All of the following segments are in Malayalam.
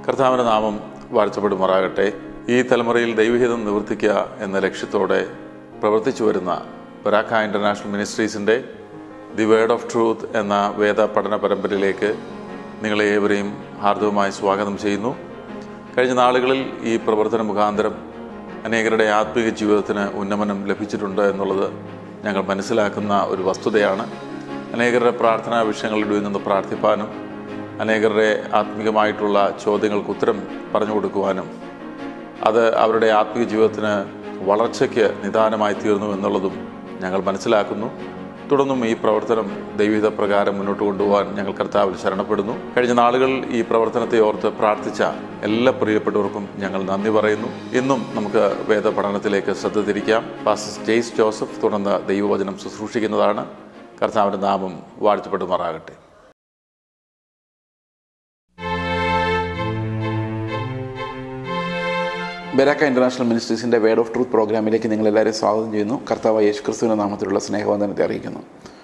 കർത്താവിൻ്റെ നാമം വാഴ്ചപ്പെടുമാറാകട്ടെ ഈ തലമുറയിൽ ദൈവഹിതം നിവർത്തിക്കുക എന്ന ലക്ഷ്യത്തോടെ പ്രവർത്തിച്ചു വരുന്ന ബരാക്ക ഇൻ്റർനാഷണൽ മിനിസ്ട്രീസിൻ്റെ ദി വേർഡ് ഓഫ് ട്രൂത്ത് എന്ന വേദ പഠന പരമ്പരയിലേക്ക് നിങ്ങളെ ഏവരെയും ഹാർദവമായി സ്വാഗതം ചെയ്യുന്നു കഴിഞ്ഞ നാളുകളിൽ ഈ പ്രവർത്തന മുഖാന്തരം അനേകരുടെ ആത്മീയ ജീവിതത്തിന് ഉന്നമനം ലഭിച്ചിട്ടുണ്ട് എന്നുള്ളത് ഞങ്ങൾ മനസ്സിലാക്കുന്ന ഒരു വസ്തുതയാണ് അനേകരുടെ പ്രാർത്ഥനാ വിഷയങ്ങളിൽ നിന്ന് പ്രാർത്ഥിപ്പാനും അനേകരുടെ ആത്മീകമായിട്ടുള്ള ചോദ്യങ്ങൾക്ക് ഉത്തരം പറഞ്ഞു കൊടുക്കുവാനും അത് അവരുടെ ആത്മീയ ജീവിതത്തിന് വളർച്ചയ്ക്ക് നിദാനമായി തീർന്നു എന്നുള്ളതും ഞങ്ങൾ മനസ്സിലാക്കുന്നു തുടർന്നും ഈ പ്രവർത്തനം ദൈവിക പ്രകാരം മുന്നോട്ട് കൊണ്ടുപോകാൻ ഞങ്ങൾ കർത്താവിൽ ശരണപ്പെടുന്നു കഴിഞ്ഞ നാളുകളിൽ ഈ പ്രവർത്തനത്തെ ഓർത്ത് പ്രാർത്ഥിച്ച എല്ലാ പ്രിയപ്പെട്ടവർക്കും ഞങ്ങൾ നന്ദി പറയുന്നു ഇന്നും നമുക്ക് വേദ പഠനത്തിലേക്ക് ശ്രദ്ധ തിരിക്കാം പാസ്റ്റർ ജെയ്സ് ജോസഫ് തുടർന്ന് ദൈവവചനം ശുശ്രൂഷിക്കുന്നതാണ് കർത്താവിൻ്റെ നാമം വാഴ്ത്തപ്പെടുമാറാകട്ടെ ബെരാക്ക ഇന്റർനാഷണൽ മിനിസ്ട്രീസിന്റെ വേർഡ് ഓഫ് ട്രൂത്ത് പ്രോഗ്രാമിലേക്ക് നിങ്ങൾ എല്ലാവരെയും സ്വാഗതം ചെയ്യുന്നു കർത്താവ് യേശു ക്രിസ്തുവിന്റെ നാമത്തിലുള്ള സ്നേഹവന്ദനത്തെ അറിയിക്കുന്നു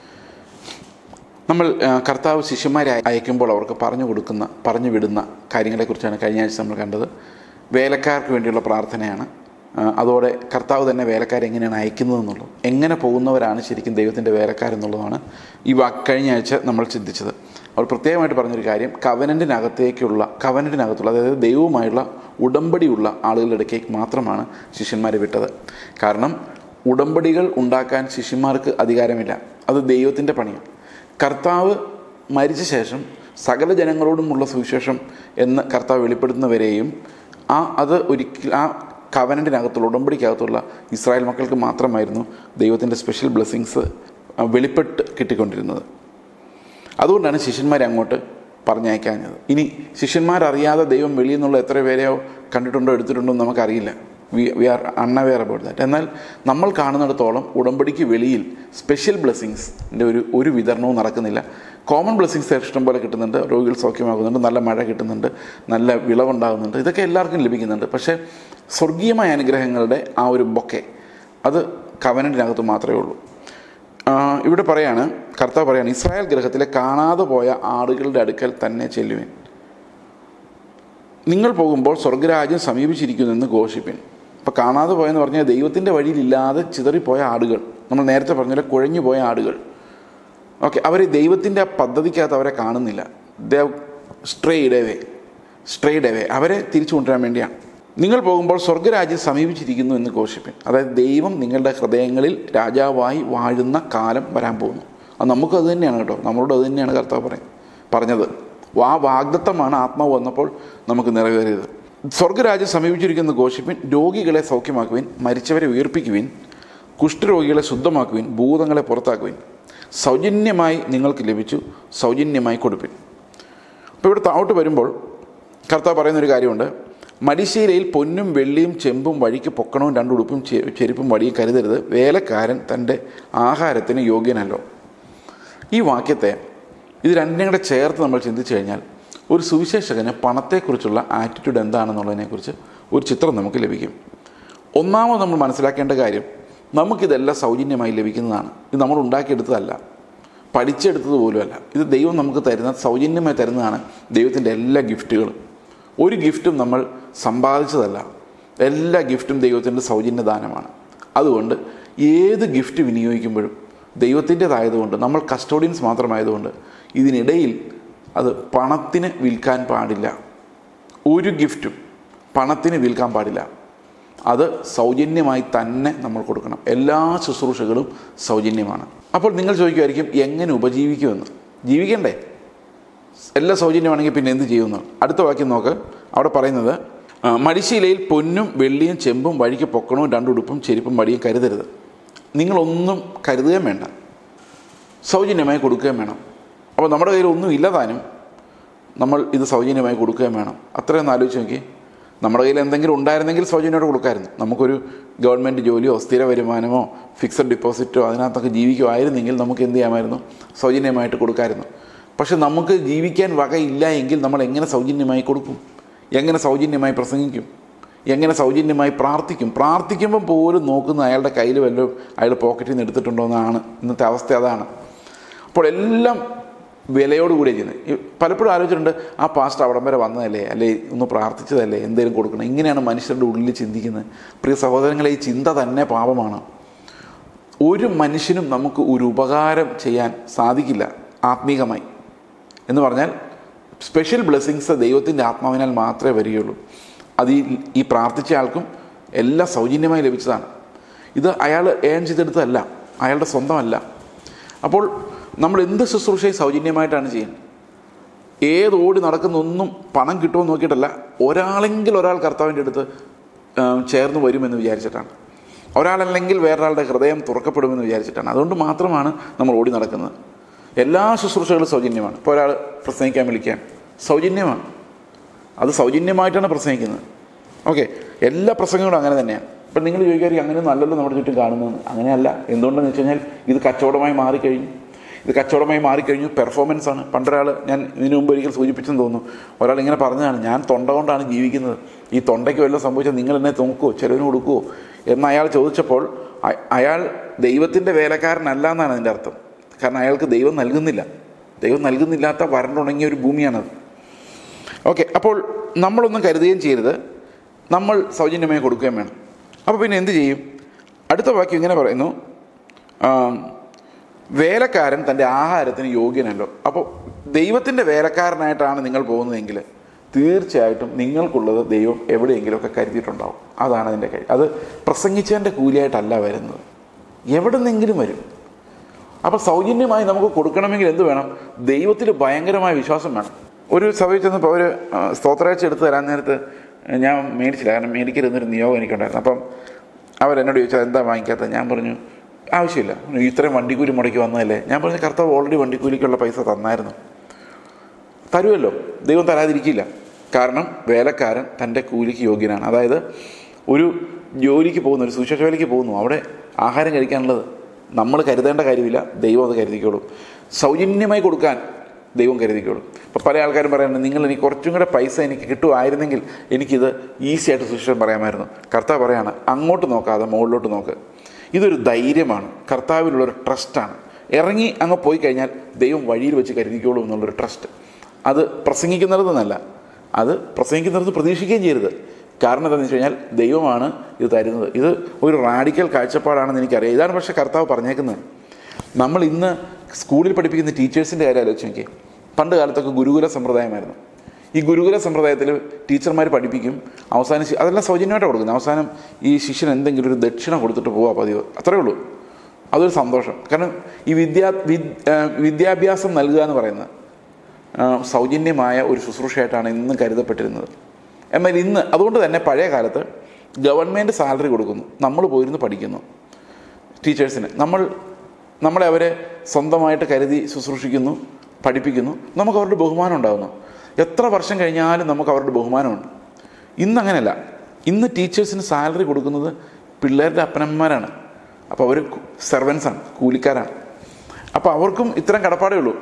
നമ്മൾ ആ, കർത്താവ് ശിഷ്യന്മാരെ അയ- അയക്കുമ്പോൾ അവർക്ക് പറഞ്ഞു കൊടുക്കുന്ന പറഞ്ഞു വിടുന്ന കാര്യങ്ങളെക്കുറിച്ചാണ് കഴിഞ്ഞ ആഴ്ച നമ്മൾ കണ്ടത് വേലക്കാർക്ക് വേണ്ടിയുള്ള പ്രാർത്ഥനയാണ് ആ, അതോടെ കർത്താവ് തന്നെ വേലക്കാരെ എങ്ങനെയാണ് അയക്കുന്നത് എന്നുള്ളത് എങ്ങനെ പോകുന്നവരാണ് ശരിക്കും ദൈവത്തിൻ്റെ വേലക്കാരെന്നുള്ളതാണ് ഈ വാ കഴിഞ്ഞ ആഴ്ച നമ്മൾ ചിന്തിച്ചത് അവർ പ്രത്യേകമായിട്ട് പറഞ്ഞൊരു കാര്യം കവനൻറ്റിനകത്തേക്കുള്ള കവനൻറ്റിനകത്തുള്ള അതായത് ദൈവവുമായുള്ള ഉടമ്പടിയുള്ള ആളുകളുടെ ഇടയ്ക്കേക്ക് മാത്രമാണ് ശിഷ്യന്മാരെ വിട്ടത് കാരണം ഉടമ്പടികൾ ഉണ്ടാക്കാൻ ശിഷ്യന്മാർക്ക് അധികാരമില്ല അത് ദൈവത്തിൻ്റെ പണിയാണ് കർത്താവ് മരിച്ച ശേഷം സകല ജനങ്ങളോടുമുള്ള സുവിശേഷം എന്ന് കർത്താവ് വെളിപ്പെടുത്തുന്നവരെയും ആ അത് ഒരിക്കൽ ആ കവനൻറ്റിനകത്തുള്ള ഉടമ്പടിക്കകത്തുള്ള ഇസ്രായേൽ മക്കൾക്ക് മാത്രമായിരുന്നു ദൈവത്തിൻ്റെ സ്പെഷ്യൽ ബ്ലെസ്സിങ്സ് വെളിപ്പെട്ട് കിട്ടിക്കൊണ്ടിരുന്നത് അതുകൊണ്ടാണ് ശിഷ്യന്മാരെ അങ്ങോട്ട് പറഞ്ഞയക്കാഞ്ഞത് ഇനി ശിഷ്യന്മാരറിയാതെ ദൈവം വെളിയിൽ നിന്നുള്ള എത്ര പേരെയോ കണ്ടിട്ടുണ്ടോ എടുത്തിട്ടുണ്ടോ എന്ന് നമുക്കറിയില്ല we we are unaware about that എന്നാൽ നമ്മൾ കാണുന്നിടത്തോളം ഉടമ്പടിക്ക് വെളിയിൽ സ്പെഷ്യൽ ബ്ലെസ്സിങ്സിൻ്റെ ഒരു ഒരു വിതരണവും നടക്കുന്നില്ല കോമൺ ബ്ലെസ്സിങ്സ് ഇഷ്ടം പോലെ കിട്ടുന്നുണ്ട് രോഗികൾ സൗഖ്യമാകുന്നുണ്ട് നല്ല മഴ കിട്ടുന്നുണ്ട് നല്ല വിളവുണ്ടാകുന്നുണ്ട് ഇതൊക്കെ എല്ലാവർക്കും ലഭിക്കുന്നുണ്ട് പക്ഷേ സ്വർഗീയമായ അനുഗ്രഹങ്ങളുടെ ആ ഒരു ബൊക്കെ അത് കവനറ്റിനകത്ത് മാത്രമേ ഉള്ളൂ ആ, ഇവിടെ പറയാണ് കർത്താവ് പറയാണ് ഇസ്രായേൽ ഗ്രഹത്തിലെ കാണാതെ പോയ ആടുകളുടെ അടുക്കൽ തന്നെ ചെല്ലുവിൻ നിങ്ങൾ പോകുമ്പോൾ സ്വർഗരാജ്യം സമീപിച്ചിരിക്കുന്നെന്ന് ഘോഷിപ്പിൻ അപ്പോൾ കാണാതെ പോയെന്ന് പറഞ്ഞാൽ ദൈവത്തിൻ്റെ വഴിയിലില്ലാതെ ചിതറിപ്പോയ ആടുകൾ നമ്മൾ നേരത്തെ പറഞ്ഞ പോലെ കുഴഞ്ഞു പോയ ആടുകൾ ഓക്കെ അവർ ദൈവത്തിൻ്റെ ആ പദ്ധതിക്കകത്ത് അവരെ കാണുന്നില്ല they've strayed away strayed away അവരെ തിരിച്ചു കൊണ്ടുവരാൻ വേണ്ടിയാണ് നിങ്ങൾ പോകുമ്പോൾ സ്വർഗരാജ്യം സമീപിച്ചിരിക്കുന്നു എന്ന് ഘോഷിപ്പിൻ അതായത് ദൈവം നിങ്ങളുടെ ഹൃദയങ്ങളിൽ രാജാവായി വാഴുന്ന കാലം വരാൻ പോകുന്നു അത് നമുക്കും അത് തന്നെയാണ് കേട്ടോ നമ്മളോട് അത് തന്നെയാണ് കർത്താവ് പറയും പറഞ്ഞത് ആ വാഗ്ദത്തമാണ് ആത്മാവ് വന്നപ്പോൾ നമുക്ക് നിറവേറിയത് സ്വർഗരാജ്യം സമീപിച്ചിരിക്കുന്ന ഘോഷിപ്പിൻ രോഗികളെ സൗഖ്യമാക്കുവിൻ മരിച്ചവരെ ഉയർപ്പിക്കുവിൻ കുഷ്ഠരോഗികളെ ശുദ്ധമാക്കുവിൻ ഭൂതങ്ങളെ പുറത്താക്കുവിൻ സൗജന്യമായി നിങ്ങൾക്ക് ലഭിച്ചു സൗജന്യമായി കൊടുപ്പിൻ അപ്പോൾ ഇവിടെ താഴോട്ട് വരുമ്പോൾ കർത്താവ് പറയുന്നൊരു കാര്യമുണ്ട് മടിശീലയിൽ പൊന്നും വെള്ളിയും ചെമ്പും വഴിക്ക് പൊക്കണവും രണ്ടുടുപ്പും ചെ- ചെരുപ്പും വടിയും കരുതരുത് വേലക്കാരൻ തൻ്റെ ആഹാരത്തിന് യോഗ്യനല്ലോ ഈ വാക്യത്തെ ഇത് രണ്ടിനും കൂടെ ചേർത്ത് നമ്മൾ ചിന്തിച്ചു കഴിഞ്ഞാൽ ഒരു സുവിശേഷകന് പണത്തെക്കുറിച്ചുള്ള ആറ്റിറ്റ്യൂഡ് എന്താണെന്നുള്ളതിനെക്കുറിച്ച് ഒരു ചിത്രം നമുക്ക് ലഭിക്കും ഒന്നാമത് നമ്മൾ മനസ്സിലാക്കേണ്ട കാര്യം നമുക്കിതെല്ലാം സൗജന്യമായി ലഭിക്കുന്നതാണ് ഇത് നമ്മൾ ഉണ്ടാക്കിയെടുത്തതല്ല പഠിച്ചെടുത്തത് പോലുമല്ല ഇത് ദൈവം നമുക്ക് തരുന്ന സൗജന്യമായി തരുന്നതാണ് ദൈവത്തിൻ്റെ എല്ലാ ഗിഫ്റ്റുകളും ഒരു ഗിഫ്റ്റും നമ്മൾ സമ്പാദിച്ചതല്ല എല്ലാ ഗിഫ്റ്റും ദൈവത്തിൻ്റെ സൗജന്യദാനമാണ് അതുകൊണ്ട് ഏത് ഗിഫ്റ്റ് വിനിയോഗിക്കുമ്പോഴും ദൈവത്തിൻ്റെതായതുകൊണ്ട് നമ്മൾ കസ്റ്റോഡിയൻസ് മാത്രമായതുകൊണ്ട് ഇതിനിടയിൽ അത് പണത്തിന് വിൽക്കാൻ പാടില്ല ഒരു ഗിഫ്റ്റും പണത്തിന് വിൽക്കാൻ പാടില്ല അത് സൗജന്യമായി തന്നെ നമ്മൾ കൊടുക്കണം എല്ലാ ശുശ്രൂഷകളും സൗജന്യമാണ് അപ്പോൾ നിങ്ങൾ ചോദിക്കുമായിരിക്കും എങ്ങനെ ഉപജീവിക്കുമെന്ന് ജീവിക്കണ്ടേ എല്ലാം സൗജന്യമാണെങ്കിൽ പിന്നെ എന്ത് ചെയ്യുമെന്ന് അടുത്ത വാക്യം നോക്ക് അവിടെ പറയുന്നത് ആ, മടിശീലയിൽ പൊന്നും വെള്ളിയും ചെമ്പും വഴിക്ക് പൊക്കണവും രണ്ടുടുപ്പും ചെരുപ്പും വടിയും കരുതരുത് നിങ്ങളൊന്നും കരുതുകയും വേണ്ട സൗജന്യമായി കൊടുക്കുകയും വേണം അപ്പോൾ നമ്മുടെ കയ്യിൽ ഒന്നും ഇല്ലതാനും നമ്മൾ ഇത് സൗജന്യമായി കൊടുക്കുകയും വേണം അത്രയൊന്ന് ആലോചിച്ച് നോക്കി നമ്മുടെ കയ്യിൽ എന്തെങ്കിലും ഉണ്ടായിരുന്നെങ്കിൽ സൗജന്യമായിട്ട് കൊടുക്കാമായിരുന്നു നമുക്കൊരു ഗവൺമെൻറ് ജോലിയോ സ്ഥിര വരുമാനമോ ഫിക്സഡ് ഡിപ്പോസിറ്റോ അതിനകത്തൊക്കെ ജീവിക്കുമായിരുന്നെങ്കിൽ നമുക്ക് എന്ത് ചെയ്യാമായിരുന്നു സൗജന്യമായിട്ട് കൊടുക്കാമായിരുന്നു പക്ഷെ നമുക്ക് ജീവിക്കാൻ വകയില്ല എങ്കിൽ നമ്മൾ എങ്ങനെ സൗജന്യമായി കൊടുക്കും എങ്ങനെ സൗജന്യമായി പ്രസംഗിക്കും എങ്ങനെ സൗജന്യമായി പ്രാർത്ഥിക്കും പ്രാർത്ഥിക്കുമ്പോൾ പോലും നോക്കുന്ന അയാളുടെ കയ്യിൽ വല്ലതും അയാൾ പോക്കറ്റിൽ നിന്ന് എടുത്തിട്ടുണ്ടോ എന്നാണ് ഇന്നത്തെ അവസ്ഥ അതാണ് അപ്പോൾ എല്ലാം വിലയോടുകൂടി ചെയ്യുന്നത് ഈ പലപ്പോഴും ആലോചിച്ചിട്ടുണ്ട് ആ പാസ്റ്റ് അവിടം വരെ വന്നതല്ലേ അല്ലെ ഒന്ന് പ്രാർത്ഥിച്ചതല്ലേ എന്തെങ്കിലും കൊടുക്കണം ഇങ്ങനെയാണ് മനുഷ്യരുടെ ഉള്ളിൽ ചിന്തിക്കുന്നത് പ്രിയ സഹോദരങ്ങളെ ഈ ചിന്ത തന്നെ പാപമാണ് ഒരു മനുഷ്യനും നമുക്ക് ഒരു ഉപകാരം ചെയ്യാൻ സാധിക്കില്ല ആത്മീകമായി എന്ന് പറഞ്ഞാൽ സ്പെഷ്യൽ ബ്ലെസ്സിങ്സ് ദൈവത്തിൻ്റെ ആത്മാവിനാൽ മാത്രമേ വരികയുള്ളൂ അത് ഈ ഈ പ്രാർത്ഥിച്ച ആൾക്കും എല്ലാം സൗജന്യമായി ലഭിച്ചതാണ് ഇത് അയാൾ ഏൺ ചെയ്തെടുത്തതല്ല അയാളുടെ സ്വന്തമല്ല അപ്പോൾ നമ്മൾ എന്ത് ശുശ്രൂഷയും സൗജന്യമായിട്ടാണ് ചെയ്യുന്നത് ഏത് ഓടി നടക്കുന്നൊന്നും പണം കിട്ടുമെന്ന് നോക്കിയിട്ടല്ല ഒരാളെങ്കിൽ ഒരാൾ കർത്താവിൻ്റെ അടുത്ത് ആ, ചേർന്ന് വരുമെന്ന് വിചാരിച്ചിട്ടാണ് ഒരാളല്ലെങ്കിൽ വേറൊരാളുടെ ഹൃദയം തുറക്കപ്പെടുമെന്ന് വിചാരിച്ചിട്ടാണ് അതുകൊണ്ട് മാത്രമാണ് നമ്മൾ ഓടി നടക്കുന്നത് എല്ലാ ശുശ്രൂഷകളും സൗജന്യമാണ് ഇപ്പോൾ ഒരാൾ പ്രസംഗിക്കാൻ വിളിക്കാൻ സൗജന്യമാണ് അത് സൗജന്യമായിട്ടാണ് പ്രസംഗിക്കുന്നത് ഓക്കെ എല്ലാ പ്രസംഗങ്ങളും അങ്ങനെ തന്നെയാണ് ഇപ്പം നിങ്ങൾ ചോദിക്കാറില്ല അങ്ങനെയൊന്നും അല്ലല്ലോ നമ്മുടെ ചുറ്റും കാണുന്നത് അങ്ങനെയല്ല എന്തുകൊണ്ടെന്ന് വെച്ച് കഴിഞ്ഞാൽ ഇത് കച്ചവടമായി മാറിക്കഴിഞ്ഞു ഇത് കച്ചവടമായി മാറിക്കഴിഞ്ഞു പെർഫോമൻസ് ആണ് പണ്ടൊരാൾ ഞാൻ ഇതിനു മുമ്പ് ഒരിക്കൽ സൂചിപ്പിച്ചെന്ന് തോന്നുന്നു ഒരാൾ ഇങ്ങനെ പറഞ്ഞതാണ് ഞാൻ തൊണ്ട കൊണ്ടാണ് ജീവിക്കുന്നത് ഈ തൊണ്ടയ്ക്ക് വല്ലതും സംഭവിച്ചാൽ നിങ്ങൾ എന്നെ നോക്കുമോ ചിലവിന് കൊടുക്കുമോ എന്ന് അയാൾ ചോദിച്ചപ്പോൾ അ- അയാൾ ദൈവത്തിൻ്റെ വേലക്കാരനല്ല എന്നാണ് അതിൻ്റെ അർത്ഥം കാരണം അയാൾക്ക് ദൈവം നൽകുന്നില്ല ദൈവം നൽകുന്നില്ലാത്ത വരണ്ടുണങ്ങിയ ഒരു ഭൂമിയാണത് ഓക്കെ അപ്പോൾ നമ്മളൊന്നും കരുതുകയും ചെയ്യരുത് നമ്മൾ സൗജന്യമായി കൊടുക്കുകയും വേണം അപ്പോൾ പിന്നെ എന്ത് ചെയ്യും അടുത്ത വാക്യം ഇങ്ങനെ പറയുന്നു ആം, വേലക്കാരൻ തൻ്റെ ആഹാരത്തിന് യോഗ്യനല്ലോ അപ്പോൾ ദൈവത്തിൻ്റെ വേലക്കാരനായിട്ടാണ് നിങ്ങൾ പോകുന്നതെങ്കിൽ തീർച്ചയായിട്ടും നിങ്ങൾക്കുള്ളത് ദൈവം എവിടെയെങ്കിലുമൊക്കെ കരുതിയിട്ടുണ്ടാവും അതാണ് അതിൻ്റെ കഴിവ് അത് പ്രസംഗിച്ചതിൻ്റെ കൂലിയായിട്ടല്ല വരുന്നത് എവിടെ നിന്നെങ്കിലും വരും അപ്പോൾ സൗജന്യമായി നമുക്ക് കൊടുക്കണമെങ്കിൽ എന്ത് വേണം ദൈവത്തിൽ ഭയങ്കരമായ വിശ്വാസം വേണം ഒരു സഭയിൽ ചെന്നപ്പോൾ അവർ സ്തോത്രാഴ്ച എടുത്ത് തരാൻ നേരത്ത് ഞാൻ മേടിച്ചില്ല കാരണം മേടിക്കരുന്നൊരു നിയോഗം എനിക്കുണ്ടായിരുന്നു അപ്പം അവരെന്നോട് ചോദിച്ചാൽ എന്താ വാങ്ങിക്കാത്തത് ഞാൻ പറഞ്ഞു ആവശ്യമില്ല ഇത്രയും വണ്ടിക്കൂലി മുടക്കി വന്നതല്ലേ ഞാൻ പറഞ്ഞു കർത്താവ് ഓൾറെഡി വണ്ടിക്കൂലിക്കുള്ള പൈസ തന്നായിരുന്നു തരുമല്ലോ ദൈവം തരാതിരിക്കില്ല കാരണം വേലക്കാരൻ തൻ്റെ കൂലിക്ക് യോഗ്യനാണ് അതായത് ഒരു ജോലിക്ക് പോകുന്നു ഒരു സുശേഷ വേലയ്ക്ക് പോകുന്നു അവിടെ ആഹാരം കഴിക്കാനുള്ളത് നമ്മൾ കരുതേണ്ട കാര്യമില്ല ദൈവം അത് കരുതിക്കോളും സൗജന്യമായി കൊടുക്കാൻ ദൈവം കരുതിക്കോളും ഇപ്പോൾ പല ആൾക്കാരും പറയുന്നത് നിങ്ങൾ എനിക്ക് കുറച്ചും കൂടെ പൈസ എനിക്ക് കിട്ടുമായിരുന്നെങ്കിൽ എനിക്കിത് ഈസി ആയിട്ട് സുശേഷം പറയാമായിരുന്നു കർത്താവ് പറയാണ് അങ്ങോട്ട് നോക്കാതെ മുകളിലോട്ട് നോക്ക് ഇതൊരു ധൈര്യമാണ് കർത്താവിലുള്ളൊരു ട്രസ്റ്റാണ് ഇറങ്ങി അങ്ങ് പോയി കഴിഞ്ഞാൽ ദൈവം വഴിയിൽ വെച്ച് കരുതിക്കോളും എന്നുള്ളൊരു ട്രസ്റ്റ് അത് പ്രസംഗിക്കുന്നിടത്തുനിന്നല്ല അത് പ്രസംഗിക്കുന്നിടത്ത് പ്രതീക്ഷിക്കുകയും ചെയ്യരുത് കാരണം എന്താണെന്ന് വെച്ച് കഴിഞ്ഞാൽ ദൈവമാണ് ഇത് തരുന്നത് ഇത് ഒരു റാഡിക്കൽ കാഴ്ചപ്പാടാണെന്ന് എനിക്കറിയാം ഇതാണ് പക്ഷേ കർത്താവ് പറഞ്ഞേക്കുന്നത് നമ്മൾ ഇന്ന് സ്കൂളിൽ പഠിപ്പിക്കുന്ന ടീച്ചേഴ്സിൻ്റെ കാര്യം ആലോചിച്ച് നോക്കിയേ പണ്ട് കാലത്തൊക്കെ ഗുരുകുല സമ്പ്രദായമായിരുന്നു ഈ ഗുരുകുല സമ്പ്രദായത്തിൽ ടീച്ചർമാർ പഠിപ്പിക്കും അവസാനം ശി- അതെല്ലാം സൗജന്യമായിട്ട് കൊടുക്കുന്നത് അവസാനം ഈ ശിഷ്യൻ എന്തെങ്കിലും ഒരു ദക്ഷിണ കൊടുത്തിട്ട് പോവാ പതിവ് അത്രേ ഉള്ളൂ അതൊരു സന്തോഷം കാരണം ഈ വിദ്യാ വിദ് ആ, വിദ്യാഭ്യാസം നൽകുക എന്ന് പറയുന്നത് ആ, സൗജന്യമായ ഒരു ശുശ്രൂഷയായിട്ടാണ് ഇന്നും കരുതപ്പെട്ടിരുന്നത് എന്നാൽ ഇന്ന് അതുകൊണ്ട് തന്നെ പഴയ കാലത്ത് ഗവൺമെൻറ് സാലറി കൊടുക്കുന്നു നമ്മൾ പോയിരുന്ന് പഠിക്കുന്നു ടീച്ചേഴ്സിന് നമ്മൾ നമ്മളെ അവരെ സ്വന്തമായിട്ട് കരുതി ശുശ്രൂഷിക്കുന്നു പഠിപ്പിക്കുന്നു നമുക്ക് അവരുടെ ബഹുമാനം ഉണ്ടാകുന്നു എത്ര വർഷം കഴിഞ്ഞാലും നമുക്ക് അവരുടെ ബഹുമാനമുണ്ട് ഇന്ന് അങ്ങനെയല്ല ഇന്ന് ടീച്ചേഴ്സിന് സാലറി കൊടുക്കുന്നത് പിള്ളേരുടെ അപ്പനന്മാരാണ് അപ്പോൾ അവർ സെർവൻസാണ് കൂലിക്കാരാണ് അപ്പോൾ അവർക്കും ഇത്തരം കടപ്പാടേ ഉള്ളൂ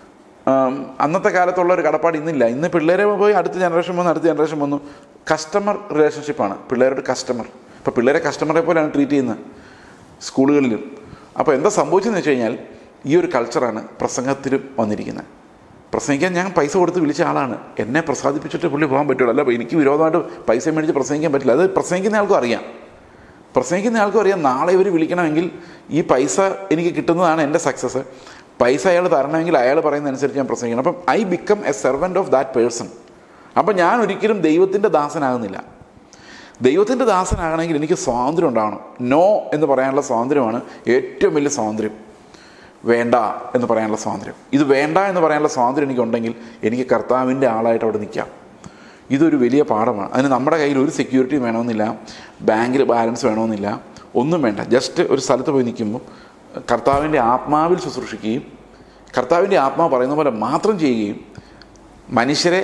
ആം, അന്നത്തെ കാലത്തുള്ള ഒരു കടപ്പാട് ഇന്നില്ല ഇന്ന് പിള്ളേരെ പോയി അടുത്ത ജനറേഷൻ വന്നു അടുത്ത ജനറേഷൻ വന്നു കസ്റ്റമർ റിലേഷൻഷിപ്പാണ് പിള്ളേരുടെ കസ്റ്റമർ ഇപ്പോൾ പിള്ളേരെ കസ്റ്റമറെ പോലെയാണ് ട്രീറ്റ് ചെയ്യുന്നത് സ്കൂളുകളിലും അപ്പോൾ എന്താ സംഭവിച്ചതെന്ന് വെച്ച് കഴിഞ്ഞാൽ ഈ ഒരു കൾച്ചറാണ് പ്രസംഗത്തിലും വന്നിരിക്കുന്നത് പ്രസംഗിക്കാൻ ഞാൻ പൈസ കൊടുത്ത് വിളിച്ച ആളാണ് എന്നെ പ്രസാദിപ്പിച്ചിട്ട് പുള്ളി പോകാൻ പറ്റുള്ളൂ അല്ല എനിക്ക് വിരോധമായിട്ട് പൈസ മേടിച്ച് പ്രസംഗിക്കാൻ പറ്റില്ല അത് പ്രസംഗിക്കുന്ന ആൾക്കും അറിയാം പ്രസംഗിക്കുന്ന ആൾക്കും അറിയാം നാളെ ഇവർ വിളിക്കണമെങ്കിൽ ഈ പൈസ എനിക്ക് കിട്ടുന്നതാണ് എൻ്റെ സക്സസ് പൈസ അയാൾ തരണമെങ്കിൽ അയാൾ പറയുന്ന അനുസരിച്ച് ഞാൻ പ്രസംഗിക്കണം അപ്പം I become a servant of that person അപ്പം ഞാൻ ഒരിക്കലും ദൈവത്തിൻ്റെ ദാസനാകുന്നില്ല ദൈവത്തിൻ്റെ ദാസനാകണമെങ്കിൽ എനിക്ക് സ്വാതന്ത്ര്യം ഉണ്ടാവണം നോ എന്ന് പറയാനുള്ള സ്വാതന്ത്ര്യമാണ് ഏറ്റവും വലിയ സ്വാതന്ത്ര്യം വേണ്ട എന്ന് പറയാനുള്ള സ്വാതന്ത്ര്യം ഇത് വേണ്ട എന്ന് പറയാനുള്ള സ്വാതന്ത്ര്യം എനിക്കുണ്ടെങ്കിൽ എനിക്ക് കർത്താവിൻ്റെ ആളായിട്ട് അവിടെ നിൽക്കാം ഇതൊരു വലിയ പാഠമാണ് അതിന് നമ്മുടെ കയ്യിൽ ഒരു സെക്യൂരിറ്റി വേണമെന്നില്ല ബാങ്കിൽ ബാലൻസ് വേണമെന്നില്ല ഒന്നും വേണ്ട ജസ്റ്റ് ഒരു സ്ഥലത്ത് പോയി നിൽക്കുമ്പോൾ കർത്താവിൻ്റെ ആത്മാവിൽ ശുശ്രൂഷിക്കുകയും കർത്താവിൻ്റെ ആത്മാവ് പറയുന്ന പോലെ മാത്രം ചെയ്യുകയും മനുഷ്യരെ